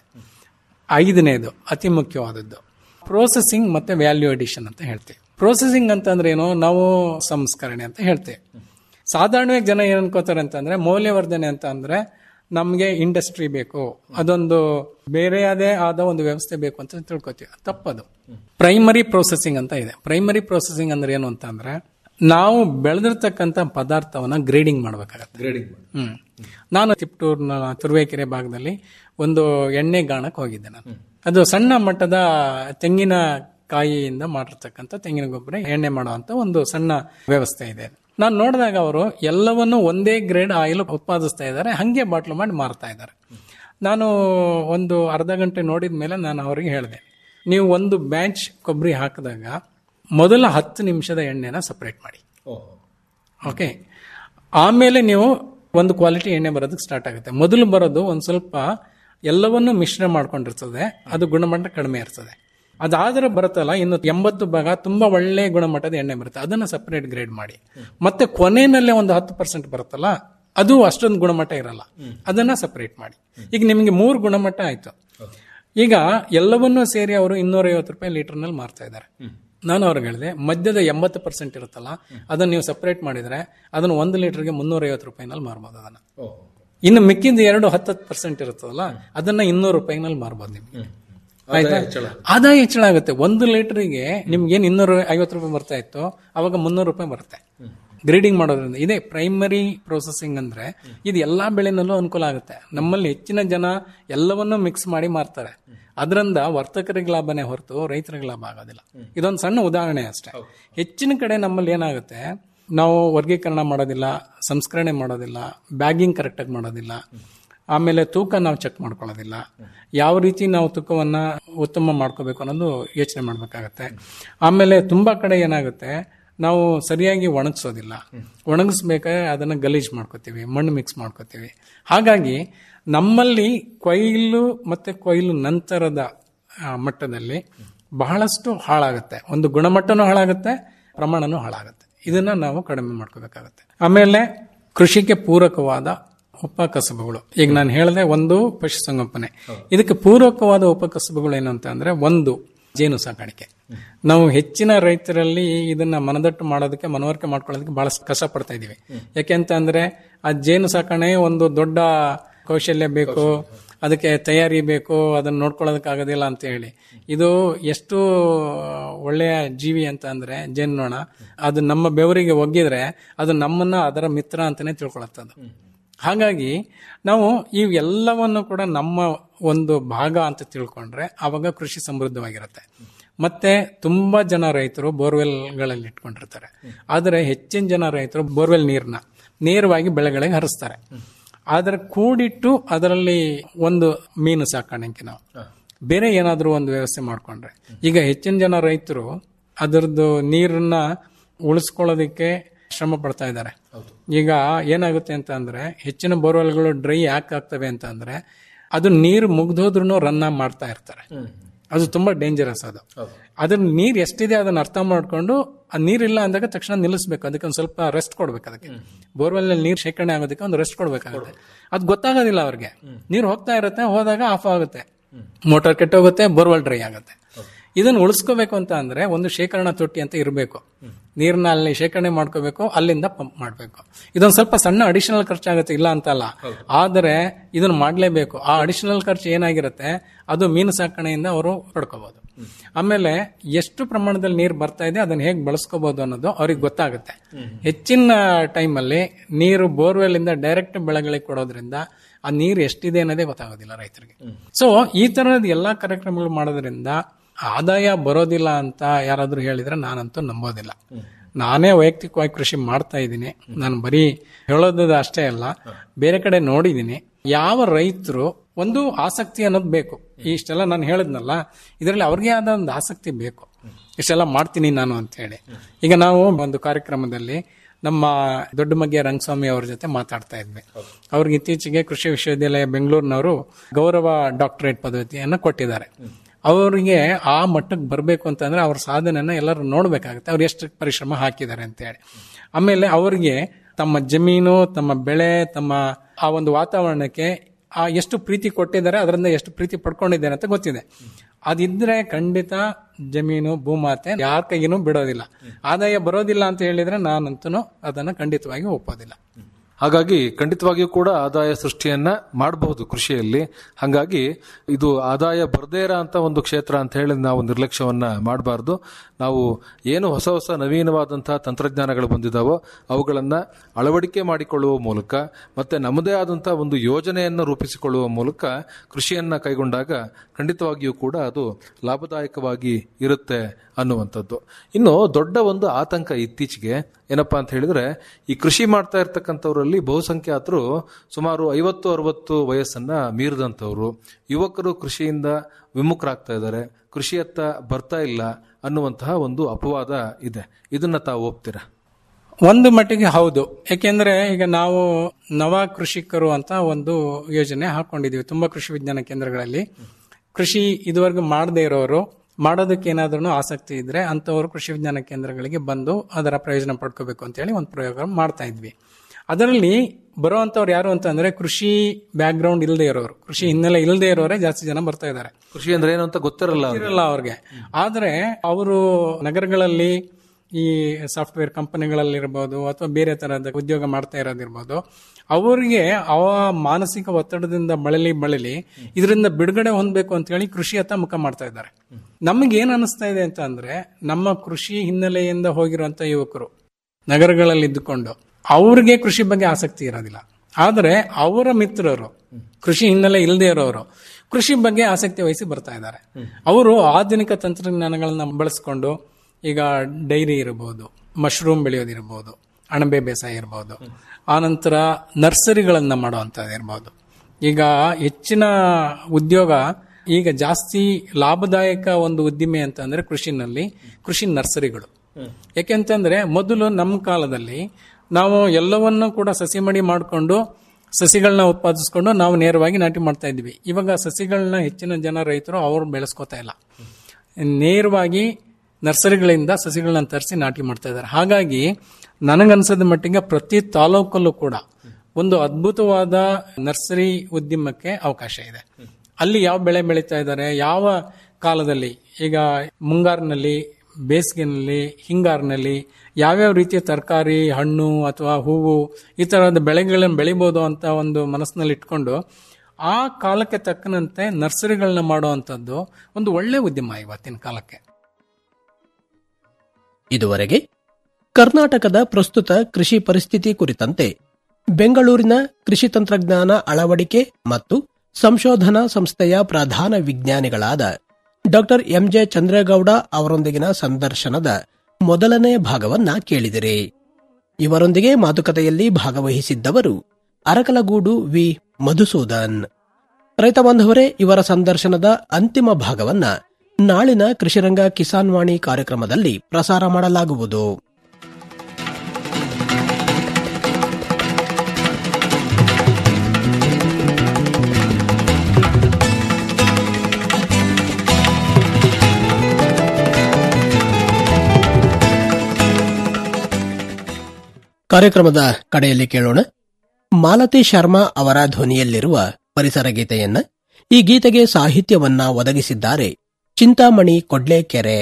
ಐದನೇದು ಅತಿ ಮುಖ್ಯವಾದದ್ದು ಪ್ರೋಸೆಸಿಂಗ್ ಮತ್ತೆ ವ್ಯಾಲ್ಯೂ ಅಡಿಷನ್ ಅಂತ ಹೇಳ್ತೀವಿ ಪ್ರೋಸೆಸಿಂಗ್ ಅಂತಂದ್ರೆ ಏನು ನಾವು ಸಂಸ್ಕರಣೆ ಅಂತ ಹೇಳ್ತೇವೆ ಸಾಧಾರಣವಾಗಿ ಜನ ಏನ್ ಅನ್ಕೋತಾರೆ ಅಂತಂದ್ರೆ ಮೌಲ್ಯವರ್ಧನೆ ಅಂತ ಅಂದ್ರೆ ನಮ್ಗೆ ಇಂಡಸ್ಟ್ರಿ ಬೇಕು ಅದೊಂದು ಬೇರೆಯದೇ ಆದ ಒಂದು ವ್ಯವಸ್ಥೆ ಬೇಕು ಅಂತ ತಿಳ್ಕೊತೀವಿ ತಪ್ಪದು ಪ್ರೈಮರಿ ಪ್ರೊಸೆಸಿಂಗ್ ಅಂತ ಇದೆ ಪ್ರೈಮರಿ ಪ್ರೊಸೆಸಿಂಗ್ ಅಂದ್ರೆ ಏನು ಅಂತ ಅಂದ್ರೆ ನಾವು ಬೆಳೆದಿರ್ತಕ್ಕಂಥ ಪದಾರ್ಥವನ್ನ ಗ್ರೇಡಿಂಗ್ ಮಾಡ್ಬೇಕಾಗತ್ತೆ ಗ್ರೇಡಿಂಗ್ ಹ್ಮ್ ನಾನು ತಿಪ್ಟೂರ್ನ ತುರುವೇಕೆರೆ ಭಾಗದಲ್ಲಿ ಒಂದು ಎಣ್ಣೆ ಗಾಣಕ್ಕೆ ಹೋಗಿದ್ದೆ ನಾನು ಅದು ಸಣ್ಣ ಮಟ್ಟದ ತೆಂಗಿನ ಕಾಯಿಯಿಂದ ಮಾಡಿರ್ತಕ್ಕಂಥ ತೆಂಗಿನ ಗೊಬ್ಬರ ಎಣ್ಣೆ ಮಾಡುವಂತ ಒಂದು ಸಣ್ಣ ವ್ಯವಸ್ಥೆ ಇದೆ ನಾನು ನೋಡಿದಾಗ ಅವರು ಎಲ್ಲವನ್ನು ಒಂದೇ ಗ್ರೇಡ್ ಆಯಿಲ್ ಉತ್ಪಾದಿಸ್ತಾ ಇದ್ದಾರೆ ಹಂಗೆ ಬಾಟ್ಲು ಮಾಡಿ ಮಾರ್ತಾ ಇದ್ದಾರೆ ನಾನು ಒಂದು ಅರ್ಧ ಗಂಟೆ ನೋಡಿದ ಮೇಲೆ ನಾನು ಅವರಿಗೆ ಹೇಳಿದೆ ನೀವು ಒಂದು ಬ್ಯಾಚ್ ಕೊಬ್ಬರಿ ಹಾಕಿದಾಗ ಮೊದಲ ಹತ್ತು ನಿಮಿಷದ ಎಣ್ಣೆನ ಸಪರೇಟ್ ಮಾಡಿ ಓಕೆ ಆಮೇಲೆ ನೀವು ಒಂದು ಕ್ವಾಲಿಟಿ ಎಣ್ಣೆ ಬರೋದಕ್ಕೆ ಸ್ಟಾರ್ಟ್ ಆಗುತ್ತೆ ಮೊದಲು ಬರೋದು ಒಂದು ಸ್ವಲ್ಪ ಎಲ್ಲವನ್ನೂ ಮಿಶ್ರ ಮಾಡ್ಕೊಂಡಿರ್ತದೆ ಅದು ಗುಣಮಟ್ಟ ಕಡಿಮೆ ಇರ್ತದೆ ಅದಾದ್ರೆ ಬರುತ್ತಲ್ಲ ಇನ್ನು ಎಂಬತ್ತು ಭಾಗ ತುಂಬಾ ಒಳ್ಳೆ ಗುಣಮಟ್ಟದ ಎಣ್ಣೆ ಬರುತ್ತೆ ಅದನ್ನ ಸಪರೇಟ್ ಗ್ರೇಡ್ ಮಾಡಿ ಮತ್ತೆ ಕೊನೆಯಲ್ಲೇ ಒಂದು ಹತ್ತು ಪರ್ಸೆಂಟ್ ಬರುತ್ತಲ್ಲ ಅದು ಅಷ್ಟೊಂದು ಗುಣಮಟ್ಟ ಇರಲ್ಲ ಅದನ್ನ ಸಪರೇಟ್ ಮಾಡಿ ಈಗ ನಿಮಗೆ ಮೂರು ಗುಣಮಟ್ಟ ಆಯ್ತು ಈಗ ಎಲ್ಲವನ್ನೂ ಸೇರಿ ಅವರು ಇನ್ನೂರೈವತ್ತು ರೂಪಾಯಿ ಲೀಟರ್ನಲ್ಲಿ ಮಾರ್ತಾ ಇದ್ದಾರೆ ನಾನು ಅವ್ರಿಗೆ ಹೇಳಿದೆ ಮಧ್ಯದ ಎಂಬತ್ತು ಪರ್ಸೆಂಟ್ ಇರುತ್ತಲ್ಲ ಅದನ್ನ ನೀವು ಸಪರೇಟ್ ಮಾಡಿದ್ರೆ ಅದನ್ನ ಒಂದು ಲೀಟರ್ಗೆ ಮುನ್ನೂರೈವತ್ತು ರೂಪಾಯಿನಲ್ಲಿ ಮಾರ್ಬೋದು ಅದನ್ನ ಇನ್ನು ಮಿಕ್ಕಿದ ಎರಡು ಹತ್ತತ್ತು ಪರ್ಸೆಂಟ್ ಇರುತ್ತಲ್ಲ ಅದನ್ನ ಇನ್ನೂರು ರೂಪಾಯಿನಲ್ಲಿ ಮಾರ್ಬೋದು ನಿಮ್ಗೆ ಆಯ್ತಾ ಆದಾಯ ಹೆಚ್ಚಳ ಆಗುತ್ತೆ ಒಂದು ಲೀಟರ್ಗೆ ನಿಮ್ಗೆ ಏನ್ ಇನ್ನೂರ ಐವತ್ತು ರೂಪಾಯಿ ಬರ್ತಾ ಇತ್ತು ಅವಾಗ ಮುನ್ನೂರು ರೂಪಾಯಿ ಬರುತ್ತೆ ಗ್ರೇಡಿಂಗ್ ಮಾಡೋದ್ರಿಂದ ಇದೇ ಪ್ರೈಮರಿ ಪ್ರೊಸೆಸಿಂಗ್ ಅಂದ್ರೆ ಇದು ಎಲ್ಲಾ ಬೆಳೆನಲ್ಲೂ ಅನುಕೂಲ ಆಗುತ್ತೆ ನಮ್ಮಲ್ಲಿ ಹೆಚ್ಚಿನ ಜನ ಎಲ್ಲವನ್ನೂ ಮಿಕ್ಸ್ ಮಾಡಿ ಮಾರ್ತಾರೆ ಅದರಿಂದ ವರ್ತಕರಿಗೆ ಲಾಭನೇ ಹೊರತು ರೈತರಿಗೆ ಲಾಭ ಆಗೋದಿಲ್ಲ ಇದೊಂದು ಸಣ್ಣ ಉದಾಹರಣೆ ಅಷ್ಟೇ ಹೆಚ್ಚಿನ ಕಡೆ ನಮ್ಮಲ್ಲಿ ಏನಾಗುತ್ತೆ ನಾವು ವರ್ಗೀಕರಣ ಮಾಡೋದಿಲ್ಲ ಸಂಸ್ಕರಣೆ ಮಾಡೋದಿಲ್ಲ ಬ್ಯಾಗಿಂಗ್ ಕರೆಕ್ಟಾಗಿ ಮಾಡೋದಿಲ್ಲ ಆಮೇಲೆ ತೂಕ ನಾವು ಚೆಕ್ ಮಾಡ್ಕೊಳ್ಳೋದಿಲ್ಲ ಯಾವ ರೀತಿ ನಾವು ತೂಕವನ್ನ ಉತ್ತಮ ಮಾಡ್ಕೋಬೇಕು ಅನ್ನೋದು ಯೋಚನೆ ಮಾಡ್ಬೇಕಾಗತ್ತೆ ಆಮೇಲೆ ತುಂಬಾ ಕಡೆ ಏನಾಗುತ್ತೆ ನಾವು ಸರಿಯಾಗಿ ಒಣಗಿಸೋದಿಲ್ಲ ಒಣಗಿಸ್ಬೇಕಾದ್ರೆ ಅದನ್ನ ಗಲೀಜ್ ಮಾಡ್ಕೋತೀವಿ ಮಣ್ಣು ಮಿಕ್ಸ್ ಮಾಡ್ಕೋತೀವಿ ಹಾಗಾಗಿ ನಮ್ಮಲ್ಲಿ ಕೊಯ್ಲು ಮತ್ತೆ ಕೊಯ್ಲು ನಂತರದ ಆ, ಮಟ್ಟದಲ್ಲಿ ಬಹಳಷ್ಟು ಹಾಳಾಗುತ್ತೆ ಒಂದು ಗುಣಮಟ್ಟನೂ ಹಾಳಾಗುತ್ತೆ ಪ್ರಮಾಣನೂ ಹಾಳಾಗುತ್ತೆ ಇದನ್ನ ನಾವು ಕಡಿಮೆ ಮಾಡ್ಕೋಬೇಕಾಗತ್ತೆ ಆಮೇಲೆ ಕೃಷಿಗೆ ಪೂರಕವಾದ ಉಪಕಸಬುಗಳು ಈಗ ನಾನು ಹೇಳಿದೆ ಒಂದು ಪಶುಸಂಗೋಪನೆ ಇದಕ್ಕೆ ಪೂರಕವಾದ ಉಪಕಸಬುಗಳು ಏನು ಅಂತ ಅಂದ್ರೆ ಒಂದು ಜೇನು ಸಾಕಾಣಿಕೆ ನಾವು ಹೆಚ್ಚಿನ ರೈತರಲ್ಲಿ ಇದನ್ನ ಮನದಟ್ಟು ಮಾಡೋದಕ್ಕೆ ಮನವರಿಕೆ ಮಾಡ್ಕೊಳ್ಳೋದಕ್ಕೆ ಬಹಳ ಕಷ್ಟ ಪಡ್ತಾ ಇದೀವಿ ಯಾಕೆಂತ ಅಂದ್ರೆ ಆ ಜೇನು ಸಾಕಣೆ ಒಂದು ದೊಡ್ಡ ಕೌಶಲ್ಯ ಬೇಕು ಅದಕ್ಕೆ ತಯಾರಿ ಬೇಕು ಅದನ್ನ ನೋಡ್ಕೊಳ್ಳೋದಕ್ಕೆ ಆಗೋದಿಲ್ಲ ಅಂತ ಹೇಳಿ ಇದು ಎಷ್ಟು ಒಳ್ಳೆಯ ಜೀವಿ ಅಂತ ಅಂದ್ರೆ ಜೇನ್ನೋಣ ಅದು ನಮ್ಮ ಬೆವರಿಗೆ ಒಗ್ಗಿದ್ರೆ ಅದು ನಮ್ಮನ್ನ ಅದರ ಮಿತ್ರ ಅಂತಾನೆ ತಿಳ್ಕೊಳತ್ತದು ಹಾಗಾಗಿ ನಾವು ಇವೆಲ್ಲವನ್ನು ಕೂಡ ನಮ್ಮ ಒಂದು ಭಾಗ ಅಂತ ತಿಳ್ಕೊಂಡ್ರೆ ಆವಾಗ ಕೃಷಿ ಸಮೃದ್ಧವಾಗಿರುತ್ತೆ ಮತ್ತೆ ತುಂಬಾ ಜನ ರೈತರು ಬೋರ್ವೆಲ್ಗಳಲ್ಲಿ ಇಟ್ಕೊಂಡಿರ್ತಾರೆ ಆದರೆ ಹೆಚ್ಚಿನ ಜನ ರೈತರು ಬೋರ್ವೆಲ್ ನೀರ್ನ ನೇರವಾಗಿ ಬೆಳೆಗಳಿಗೆ ಹರಿಸ್ತಾರೆ ಆದ್ರೆ ಕೂಡಿಟ್ಟು ಅದರಲ್ಲಿ ಒಂದು ಮೀನು ಸಾಕಾಣಿಕೆ ನಾವು ಬೇರೆ ಏನಾದರೂ ಒಂದು ವ್ಯವಸ್ಥೆ ಮಾಡ್ಕೊಂಡ್ರೆ ಈಗ ಹೆಚ್ಚಿನ ಜನ ರೈತರು ಅದರದ್ದು ನೀರನ್ನ ಉಳಿಸ್ಕೊಳ್ಳೋದಕ್ಕೆ ಶ್ರಮ ಪಡ್ತಾ ಇದ್ದಾರೆ ಈಗ ಏನಾಗುತ್ತೆ ಅಂತ ಅಂದ್ರೆ ಹೆಚ್ಚಿನ ಬೋರ್ವೆಲ್ಗಳು ಡ್ರೈ ಯಾಕೆ ಆಗ್ತವೆ ಅಂತ ಅಂದ್ರೆ ಅದು ನೀರು ಮುಗ್ದೋದ್ರೂ ರನ್ ಮಾಡ್ತಾ ಇರ್ತಾರೆ ಅದು ತುಂಬಾ ಡೇಂಜರಸ್ ಅದು ಅದ್ರ ನೀರ್ ಎಷ್ಟಿದೆ ಅದನ್ನ ಅರ್ಥ ಮಾಡ್ಕೊಂಡು ಆ ನೀರಿಲ್ಲ ಅಂದಾಗ ತಕ್ಷಣ ನಿಲ್ಲಿಸ್ಬೇಕು ಅದಕ್ಕೆ ಒಂದು ಸ್ವಲ್ಪ ರೆಸ್ಟ್ ಕೊಡ್ಬೇಕು ಅದಕ್ಕೆ ಬೋರ್ವೆಲ್ ನೀರು ಶೇಖರಣೆ ಆಗೋದಕ್ಕೆ ಒಂದು ರೆಸ್ಟ್ ಕೊಡ್ಬೇಕಾಗುತ್ತೆ ಅದು ಗೊತ್ತಾಗೋದಿಲ್ಲ ಅವ್ರಿಗೆ ನೀರು ಹೋಗ್ತಾ ಇರುತ್ತೆ ಹೋದಾಗ ಆಫ್ ಆಗುತ್ತೆ ಮೋಟಾರ್ ಕೆಟ್ಟೋಗುತ್ತೆ ಬೋರ್ವೆಲ್ ಡ್ರೈ ಆಗುತ್ತೆ ಇದನ್ನ ಉಳಿಸ್ಕೋಬೇಕು ಅಂತ ಅಂದ್ರೆ ಒಂದು ಶೇಖರಣಾ ತೊಟ್ಟಿ ಅಂತ ಇರಬೇಕು ನೀರನ್ನ ಅಲ್ಲಿ ಶೇಖರಣೆ ಮಾಡ್ಕೋಬೇಕು ಅಲ್ಲಿಂದ ಪಂಪ್ ಮಾಡಬೇಕು ಇದೊಂದು ಸ್ವಲ್ಪ ಸಣ್ಣ ಅಡಿಷನಲ್ ಖರ್ಚಾಗುತ್ತೆ ಇಲ್ಲ ಅಂತಲ್ಲ ಆದರೆ ಇದನ್ನ ಮಾಡಲೇಬೇಕು ಆ ಅಡಿಷನಲ್ ಖರ್ಚು ಏನಾಗಿರುತ್ತೆ ಅದು ಮೀನು ಸಾಕಣೆಯಿಂದ ಅವರು ಪಡ್ಕೋಬಹುದು ಆಮೇಲೆ ಎಷ್ಟು ಪ್ರಮಾಣದಲ್ಲಿ ನೀರು ಬರ್ತಾ ಇದೆ ಅದನ್ನ ಹೇಗೆ ಬಳಸ್ಕೋಬಹುದು ಅನ್ನೋದು ಅವ್ರಿಗೆ ಗೊತ್ತಾಗುತ್ತೆ ಹೆಚ್ಚಿನ ಟೈಮಲ್ಲಿ ನೀರು ಬೋರ್ವೆಲ್ ಇಂದ ಡೈರೆಕ್ಟ್ ಬೆಳೆಗಳಿಗೆ ಕೊಡೋದ್ರಿಂದ ಆ ನೀರು ಎಷ್ಟಿದೆ ಅನ್ನೋದೇ ಗೊತ್ತಾಗೋದಿಲ್ಲ ರೈತರಿಗೆ ಸೊ ಈ ತರಹದ ಎಲ್ಲಾ ಕಾರ್ಯಕ್ರಮಗಳು ಮಾಡೋದ್ರಿಂದ ಆದಾಯ ಬರೋದಿಲ್ಲ ಅಂತ ಯಾರಾದ್ರೂ ಹೇಳಿದ್ರೆ ನಾನಂತೂ ನಂಬೋದಿಲ್ಲ ನಾನೇ ವೈಯಕ್ತಿಕವಾಗಿ ಕೃಷಿ ಮಾಡ್ತಾ ಇದ್ದೀನಿ ನಾನು ಬರೀ ಹೇಳೋದು ಅಷ್ಟೇ ಅಲ್ಲ ಬೇರೆ ಕಡೆ ನೋಡಿದ್ದೀನಿ ಯಾವ ರೈತರು ಒಂದು ಆಸಕ್ತಿ ಅನ್ನೋದು ಬೇಕು ಇಷ್ಟೆಲ್ಲ ನಾನು ಹೇಳಿದ್ನಲ್ಲ ಇದರಲ್ಲಿ ಅವ್ರಿಗೆ ಆದ ಒಂದು ಆಸಕ್ತಿ ಬೇಕು ಇಷ್ಟೆಲ್ಲ ಮಾಡ್ತೀನಿ ನಾನು ಅಂತ ಹೇಳಿ ಈಗ ನಾವು ಒಂದು ಕಾರ್ಯಕ್ರಮದಲ್ಲಿ ನಮ್ಮ ದೊಡ್ಡ ಮಗ್ಗೆ ರಂಗಸ್ವಾಮಿ ಅವ್ರ ಜೊತೆ ಮಾತಾಡ್ತಾ ಇದ್ವಿ ಅವ್ರಿಗೆ ಇತ್ತೀಚೆಗೆ ಕೃಷಿ ವಿಶ್ವವಿದ್ಯಾಲಯ ಬೆಂಗಳೂರಿನವರು ಗೌರವ ಡಾಕ್ಟರೇಟ್ ಪದವಿಯನ್ನು ಕೊಟ್ಟಿದ್ದಾರೆ ಅವರಿಗೆ ಆ ಮಟ್ಟಕ್ಕೆ ಬರಬೇಕು ಅಂತಂದ್ರೆ ಅವ್ರ ಸಾಧನೆಯನ್ನ ಎಲ್ಲರೂ ನೋಡ್ಬೇಕಾಗುತ್ತೆ ಅವ್ರು ಎಷ್ಟು ಪರಿಶ್ರಮ ಹಾಕಿದ್ದಾರೆ ಅಂತ ಹೇಳಿ ಆಮೇಲೆ ಅವರಿಗೆ ತಮ್ಮ ಜಮೀನು ತಮ್ಮ ಬೆಳೆ ತಮ್ಮ ಆ ಒಂದು ವಾತಾವರಣಕ್ಕೆ ಆ ಎಷ್ಟು ಪ್ರೀತಿ ಕೊಟ್ಟಿದ್ದಾರೆ ಅದರಿಂದ ಎಷ್ಟು ಪ್ರೀತಿ ಪಡ್ಕೊಂಡಿದ್ದಾರೆ ಅಂತ ಗೊತ್ತಿದೆ ಅದಿದ್ರೆ ಖಂಡಿತ ಜಮೀನು ಭೂಮಾತೆ ಯಾರ ಕೈಗಿನೂ ಬಿಡೋದಿಲ್ಲ ಆದಾಯ ಬರೋದಿಲ್ಲ ಅಂತ ಹೇಳಿದ್ರೆ ನಾನಂತೂ ಅದನ್ನ ಖಂಡಿತವಾಗಿ ಒಪ್ಪೋದಿಲ್ಲ ಹಾಗಾಗಿ ಖಂಡಿತವಾಗಿಯೂ ಕೂಡ ಆದಾಯ ಸೃಷ್ಟಿಯನ್ನ ಮಾಡಬಹುದು ಕೃಷಿಯಲ್ಲಿ ಹಾಗಾಗಿ ಇದು ಆದಾಯ ಬರದೇ ಇರೋ ಅಂತ ಒಂದು ಕ್ಷೇತ್ರ ಅಂತ ಹೇಳಿ ನಾವು ನಿರ್ಲಕ್ಷ್ಯವನ್ನ ಮಾಡಬಾರ್ದು ನಾವು ಏನು ಹೊಸ ಹೊಸ ನವೀನವಾದಂತಹ ತಂತ್ರಜ್ಞಾನಗಳು ಬಂದಿದ್ದಾವೋ ಅವುಗಳನ್ನ ಅಳವಡಿಕೆ ಮಾಡಿಕೊಳ್ಳುವ ಮೂಲಕ ಮತ್ತೆ ನಮ್ಮದೇ ಆದಂತಹ ಒಂದು ಯೋಜನೆಯನ್ನು ರೂಪಿಸಿಕೊಳ್ಳುವ ಮೂಲಕ ಕೃಷಿಯನ್ನ ಕೈಗೊಂಡಾಗ ಖಂಡಿತವಾಗಿಯೂ ಕೂಡ ಅದು ಲಾಭದಾಯಕವಾಗಿ ಇರುತ್ತೆ ಅನ್ನುವಂಥದ್ದು ಇನ್ನು ದೊಡ್ಡ ಒಂದು ಆತಂಕ ಇತ್ತೀಚೆಗೆ ಏನಪ್ಪಾ ಅಂತ ಹೇಳಿದ್ರೆ ಈ ಕೃಷಿ ಮಾಡ್ತಾ ಇರ್ತಕ್ಕಂಥವ್ರಲ್ಲಿ ಬಹುಸಂಖ್ಯಾತರು ಸುಮಾರು ಐವತ್ತು ಅರವತ್ತು ವಯಸ್ಸನ್ನ ಮೀರಿದಂಥವ್ರು ಯುವಕರು ಕೃಷಿಯಿಂದ ವಿಮುಖರಾಗ್ತಾ ಇದ್ದಾರೆ ಕೃಷಿಯತ್ತ ಬರ್ತಾ ಇಲ್ಲ ಅನ್ನುವಂತಹ ಒಂದು ಅಪವಾದ ಇದೆ ಇದನ್ನ ತಾವು ಒಪ್ತೀರಾ ಒಂದು ಮಟ್ಟಿಗೆ ಹೌದು ಯಾಕೆಂದ್ರೆ ಈಗ ನಾವು ನವ ಕೃಷಿಕರು ಅಂತ ಒಂದು ಯೋಜನೆ ಹಾಕೊಂಡಿದೀವಿ ತುಂಬಾ ಕೃಷಿ ವಿಜ್ಞಾನ ಕೇಂದ್ರಗಳಲ್ಲಿ ಕೃಷಿ ಇದುವರೆಗೂ ಮಾಡದೇ ಇರೋರು ಮಾಡೋದಕ್ಕೆ ಏನಾದ್ರೂ ಆಸಕ್ತಿ ಇದ್ರೆ ಅಂತವರು ಕೃಷಿ ವಿಜ್ಞಾನ ಕೇಂದ್ರಗಳಿಗೆ ಬಂದು ಅದರ ಪ್ರಯೋಜನ ಪಡ್ಕೋಬೇಕು ಅಂತ ಹೇಳಿ ಒಂದು ಪ್ರಯೋಗ ಮಾಡ್ತಾ ಇದ್ವಿ ಅದರಲ್ಲಿ ಬರುವಂತವ್ರು ಯಾರು ಅಂತಂದ್ರೆ ಕೃಷಿ ಬ್ಯಾಕ್ ಗ್ರೌಂಡ್ ಇಲ್ಲದೆ ಇರೋರು ಕೃಷಿ ಹಿನ್ನೆಲೆ ಇಲ್ಲದೆ ಇರೋರೇ ಜಾಸ್ತಿ ಜನ ಬರ್ತಾ ಇದ್ದಾರೆ ಕೃಷಿ ಅಂದ್ರೆ ಏನು ಅಂತ ಗೊತ್ತಿರಲ್ಲ ಅವ್ರಿಗೆ. ಇರಲ್ಲ ಅವ್ರಿಗೆ ಆದ್ರೆ ಅವರು ನಗರಗಳಲ್ಲಿ ಈ ಸಾಫ್ಟ್ವೇರ್ ಕಂಪನಿಗಳಲ್ಲಿರ್ಬೋದು ಅಥವಾ ಬೇರೆ ತರಹದ ಉದ್ಯೋಗ ಮಾಡ್ತಾ ಇರೋದಿರ್ಬೋದು ಅವರಿಗೆ ಅವ ಮಾನಸಿಕ ಒತ್ತಡದಿಂದ ಬಳಲಿ ಬಳಲಿ ಇದರಿಂದ ಬಿಡುಗಡೆ ಹೊಂದಬೇಕು ಅಂತ ಹೇಳಿ ಕೃಷಿಯತ್ತ ಮುಖ ಮಾಡ್ತಾ ಇದ್ದಾರೆ ನಮ್ಗೆ ಏನ್ ಅನಿಸ್ತಾ ಇದೆ ಅಂತ ಅಂದ್ರೆ ನಮ್ಮ ಕೃಷಿ ಹಿನ್ನೆಲೆಯಿಂದ ಹೋಗಿರುವಂತ ಯುವಕರು ನಗರಗಳಲ್ಲಿ ಇದ್ದುಕೊಂಡು ಅವ್ರಿಗೆ ಕೃಷಿ ಬಗ್ಗೆ ಆಸಕ್ತಿ ಇರೋದಿಲ್ಲ ಆದ್ರೆ ಅವರ ಮಿತ್ರರು ಕೃಷಿ ಹಿನ್ನೆಲೆ ಇಲ್ಲದೆ ಇರೋರು ಕೃಷಿ ಬಗ್ಗೆ ಆಸಕ್ತಿ ವಹಿಸಿ ಬರ್ತಾ ಇದ್ದಾರೆ ಅವರು ಆಧುನಿಕ ತಂತ್ರಜ್ಞಾನಗಳನ್ನ ಬಳಸ್ಕೊಂಡು ಈಗ ಡೈರಿ ಇರಬಹುದು ಮಶ್ರೂಮ್ ಬೆಳೆಯೋದಿರಬಹುದು ಅಣಬೆ ಬೇಸಾಯ ಇರಬಹುದು ಆನಂತರ ನರ್ಸರಿಗಳನ್ನ ಮಾಡುವಂತದ್ದು ಇರಬಹುದು ಈಗ ಹೆಚ್ಚಿನ ಉದ್ಯೋಗ ಈಗ ಜಾಸ್ತಿ ಲಾಭದಾಯಕ ಒಂದು ಉದ್ದಿಮೆ ಅಂತಂದ್ರೆ ಕೃಷಿನಲ್ಲಿ ಕೃಷಿ ನರ್ಸರಿಗಳು ಯಾಕೆಂತಂದ್ರೆ ಮೊದಲು ನಮ್ಮ ಕಾಲದಲ್ಲಿ ನಾವು ಎಲ್ಲವನ್ನೂ ಕೂಡ ಸಸಿ ಮಡಿ ಮಾಡಿಕೊಂಡು ಸಸಿಗಳನ್ನ ಉತ್ಪಾದಿಸ್ಕೊಂಡು ನಾವು ನೇರವಾಗಿ ನಾಟಿ ಮಾಡ್ತಾ ಇದ್ವಿ ಇವಾಗ ಸಸಿಗಳನ್ನ ಹೆಚ್ಚಿನ ಜನ ರೈತರು ಅವರು ಬೆಳೆಸ್ಕೋತಾ ಇಲ್ಲ ನೇರವಾಗಿ ನರ್ಸರಿಗಳಿಂದ ಸಸಿಗಳನ್ನ ತರಿಸಿ ನಾಟಿ ಮಾಡ್ತಾ ಇದ್ದಾರೆ ಹಾಗಾಗಿ ನನಗನ್ಸದ ಮಟ್ಟಿಗೆ ಪ್ರತಿ ತಾಲೂಕಲ್ಲೂ ಕೂಡ ಒಂದು ಅದ್ಭುತವಾದ ನರ್ಸರಿ ಉದ್ಯಮಕ್ಕೆ ಅವಕಾಶ ಇದೆ ಅಲ್ಲಿ ಯಾವ ಬೆಳೆ ಬೆಳೀತಾ ಇದ್ದಾರೆ ಯಾವ ಕಾಲದಲ್ಲಿ ಈಗ ಮುಂಗಾರಿನಲ್ಲಿ ಬೇಸಿಗೆನಲ್ಲಿ ಹಿಂಗಾರಿನಲ್ಲಿ ಯಾವ್ಯಾವ ರೀತಿಯ ತರಕಾರಿ ಹಣ್ಣು ಅಥವಾ ಹೂವು ಈ ತರಹದ ಬೆಳೆಗಳನ್ನು ಬೆಳಿಬೋದು ಅಂತ ಒಂದು ಮನಸ್ಸಿನಲ್ಲಿ ಇಟ್ಕೊಂಡು ಆ ಕಾಲಕ್ಕೆ ತಕ್ಕನಂತೆ ನರ್ಸರಿಗಳನ್ನ ಮಾಡುವಂಥದ್ದು ಒಂದು ಒಳ್ಳೆ ಉದ್ಯಮ ಇವತ್ತಿನ ಕಾಲಕ್ಕೆ ಇದುವರೆಗೆ ಕರ್ನಾಟಕದ ಪ್ರಸ್ತುತ ಕೃಷಿ ಪರಿಸ್ಥಿತಿ ಕುರಿತಂತೆ ಬೆಂಗಳೂರಿನ ಕೃಷಿ ತಂತ್ರಜ್ಞಾನ ಅಳವಡಿಕೆ ಮತ್ತು ಸಂಶೋಧನಾ ಸಂಸ್ಥೆಯ ಪ್ರಧಾನ ವಿಜ್ಞಾನಿಗಳಾದ ಡಾಕ್ಟರ್ ಎಂಜೆ ಚಂದ್ರೇಗೌಡ ಅವರೊಂದಿಗಿನ ಸಂದರ್ಶನದ ಮೊದಲನೇ ಭಾಗವನ್ನ ಕೇಳಿದಿರಿ ಇವರೊಂದಿಗೆ ಮಾತುಕತೆಯಲ್ಲಿ ಭಾಗವಹಿಸಿದ್ದವರು ಅರಕಲಗೂಡು ವಿ ಮಧುಸೂದನ್ ರೈತ ಬಾಂಧವರೇ ಇವರ ಸಂದರ್ಶನದ ಅಂತಿಮ ಭಾಗವನ್ನ ನಾಳಿನ ಕೃಷಿರಂಗ ಕಿಸಾನ್ ವಾಣಿ ಕಾರ್ಯಕ್ರಮದಲ್ಲಿ ಪ್ರಸಾರ ಮಾಡಲಾಗುವುದು ಕಾರ್ಯಕ್ರಮದ ಕಡೆಯಲ್ಲಿ ಕೇಳೋಣ ಮಾಲತಿ ಶರ್ಮಾ ಅವರ ಧ್ವನಿಯಲ್ಲಿರುವ ಪರಿಸರ ಗೀತೆಯನ್ನ ಈ ಗೀತೆಗೆ ಸಾಹಿತ್ಯವನ್ನ ಒದಗಿಸಿದ್ದಾರೆ ಚಿಂತಾಮಣಿ ಕೊಡ್ಲೇಕೆರೆ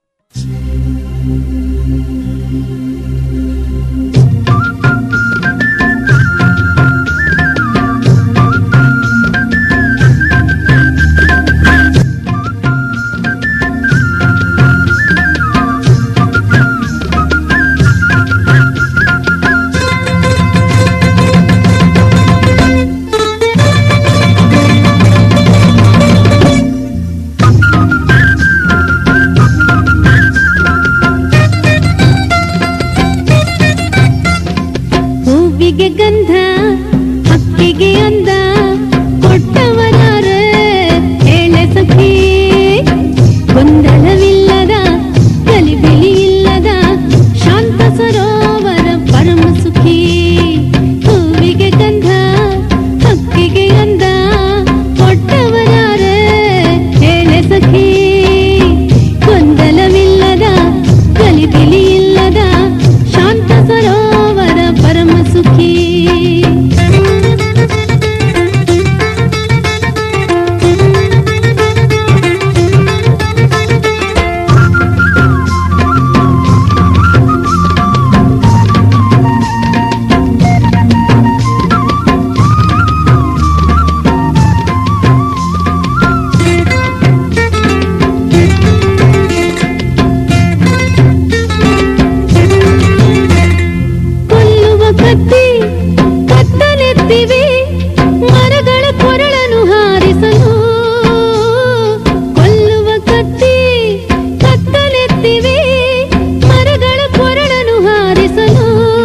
ಹೂವಿಗೆ ಗಂಧ ಹಕ್ಕಿಗೆ ಅಂದ ಕೊಟ್ಟವರಾರ ಹೇಳೆ ಸಖಿ ಗೊಂದಲವಿಲ್ಲದ ಗಲಿಬಿಲಿ ಇಲ್ಲದ ಶಾಂತ ಸರೋವರ ಪರಮ ಸುಖಿ ಹೂವಿಗೆ ಗಂಧ ಹಕ್ಕಿಗೆ ಅಂದ ಕೊಟ್ಟವರಾರ ಹೇಳೆ ಸಖಿ ಗೊಂದಲವಿಲ್ಲದ ಗಲಿಬಿಲಿ ಇಲ್ಲದ ಶಾಂತ ಸರೋವರ ಪರಮ ಸುಖಿ ಕೊಲ್ಲುವ ಕತ್ತಿ ಕತ್ತಲೆತ್ತಿವೆ ಮರಗಳ ಕೊರಳನ್ನು ಹಾರಿಸಲು ಕೊಲ್ಲುವ ಕತ್ತಿ ಕತ್ತಲೆತ್ತಿವೆ ಮರಗಳ ಕೊರಳನ್ನು ಹಾರಿಸಲು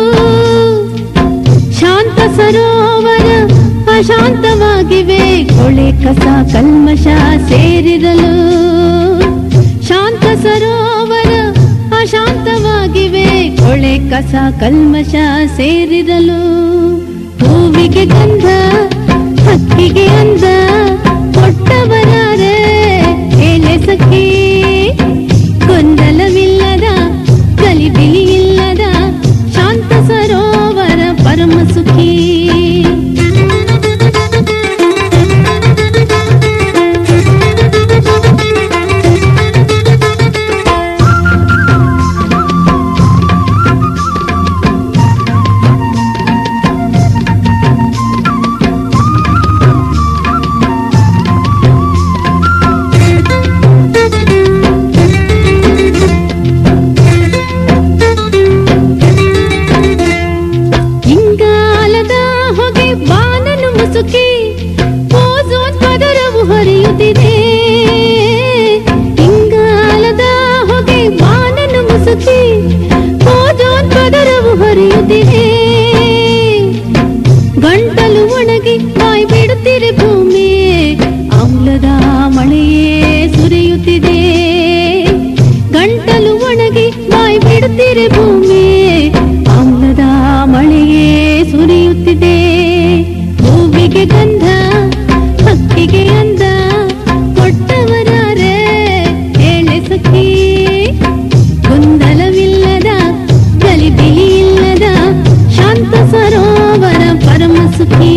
ಶಾಂತ ಸರೋವರ ಅಶಾಂತವಾಗಿವೆ ಕೊಳೆ ಕಸ ಕಲ್ಮಶ ಸೇರಿರಲು ಶಾಂತ ಸರೋವರ ಅಶಾಂತವಾಗಿವೆ ಕೊಳೆ ಕಸ ಕಲ್ಮಶ ಸೇರಿರಲು ಹೂವಿಗೆ ಗಂಧ ಹಕ್ಕಿಗೆ ಅಂದ ಕೊಟ್ಟವರಾರ ಹೇಳೆ ಸಖಿ ಗೊಂದಲವಿಲ್ಲದ ಗಲಿಬಿಲಿ ಇಲ್ಲದ ಶಾಂತ ಸರೋವರ ಪರಮ ಸುಖಿ ಇಂಗಾಲದ ಹೊಗೆ ಬಾನನ್ನು ಮುಸುಕಿ ಓಝೋನ್ ಪದರವು ಹರಿಯುತ್ತಿದೆ ಇಂಗಾಲದ ಹೊಗೆ ಬಾನನ್ನು ಮುಸುಕಿ ಓಝೋನ್ ಪದರವು ಹರಿಯುತ್ತಿದೆ ಗಂಟಲು ಒಣಗಿ ಬಾಯಿ ಬಿಡುತ್ತಿರೆ ಭೂಮಿ ಆಮ್ಲದ ಮಳೆಯೇ ಸುರಿಯುತ್ತಿದೆ ಗಂಟಲು ಒಣಗಿ ಬಾಯಿ ಬಿಡುತ್ತಿರೆ ಭೂಮಿ ಆಮ್ಲದ ಮಳೆಯೇ ಸುರಿಯುತ್ತಿದೆ ಹೂವಿಗೆ ಗಂಧ ಹಕ್ಕಿಗೆ ಅಂದ ಕೊಟ್ಟವರಾರೆ ಹೇಳೆ ಸಖಿ ಗೊಂದಲವಿಲ್ಲದ ಗಲಿಬಿಲಿ ಇಲ್ಲದ ಶಾಂತ ಸರೋವರ ಪರಮ ಸುಖಿ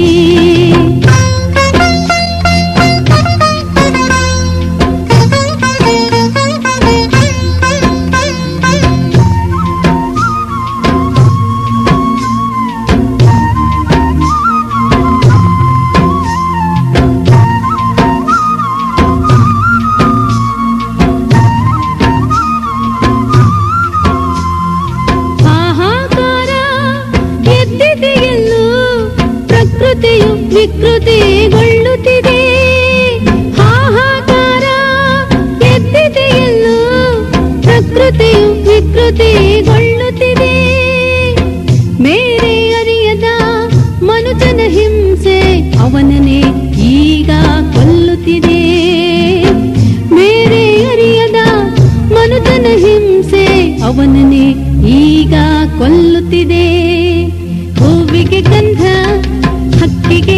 ಹಾಹಾಕಾರ ಎದ್ದಿದೆಯಲ್ಲೂ ಪ್ರಕೃತಿಯು ವಿಕೃತಿಗೊಳ್ಳುತ್ತಿದೆ ಹಾಹಾಕಾರ ಎದ್ದಿದೆಯಲ್ಲೂ ಪ್ರಕೃತಿಯು ವಿಕೃತಿಗೊಳ್ಳುತ್ತಿದೆ ಮೇರೆ ಅರಿಯದ ಮನುಜನ ಹಿಂಸೆ ಅವನನ್ನೇ ಈಗ ಕೊಲ್ಲುತ್ತಿದೆ ಮೇರೆ ಅರಿಯದ ಮನುಜನ ಹಿಂಸೆ ಅವನನ್ನೇ ಈಗ ಕೊಲ್ಲುತ್ತಿದೆ ಹೂವಿಗೆ ಗಂಧ ಹಕ್ಕಿಗೆ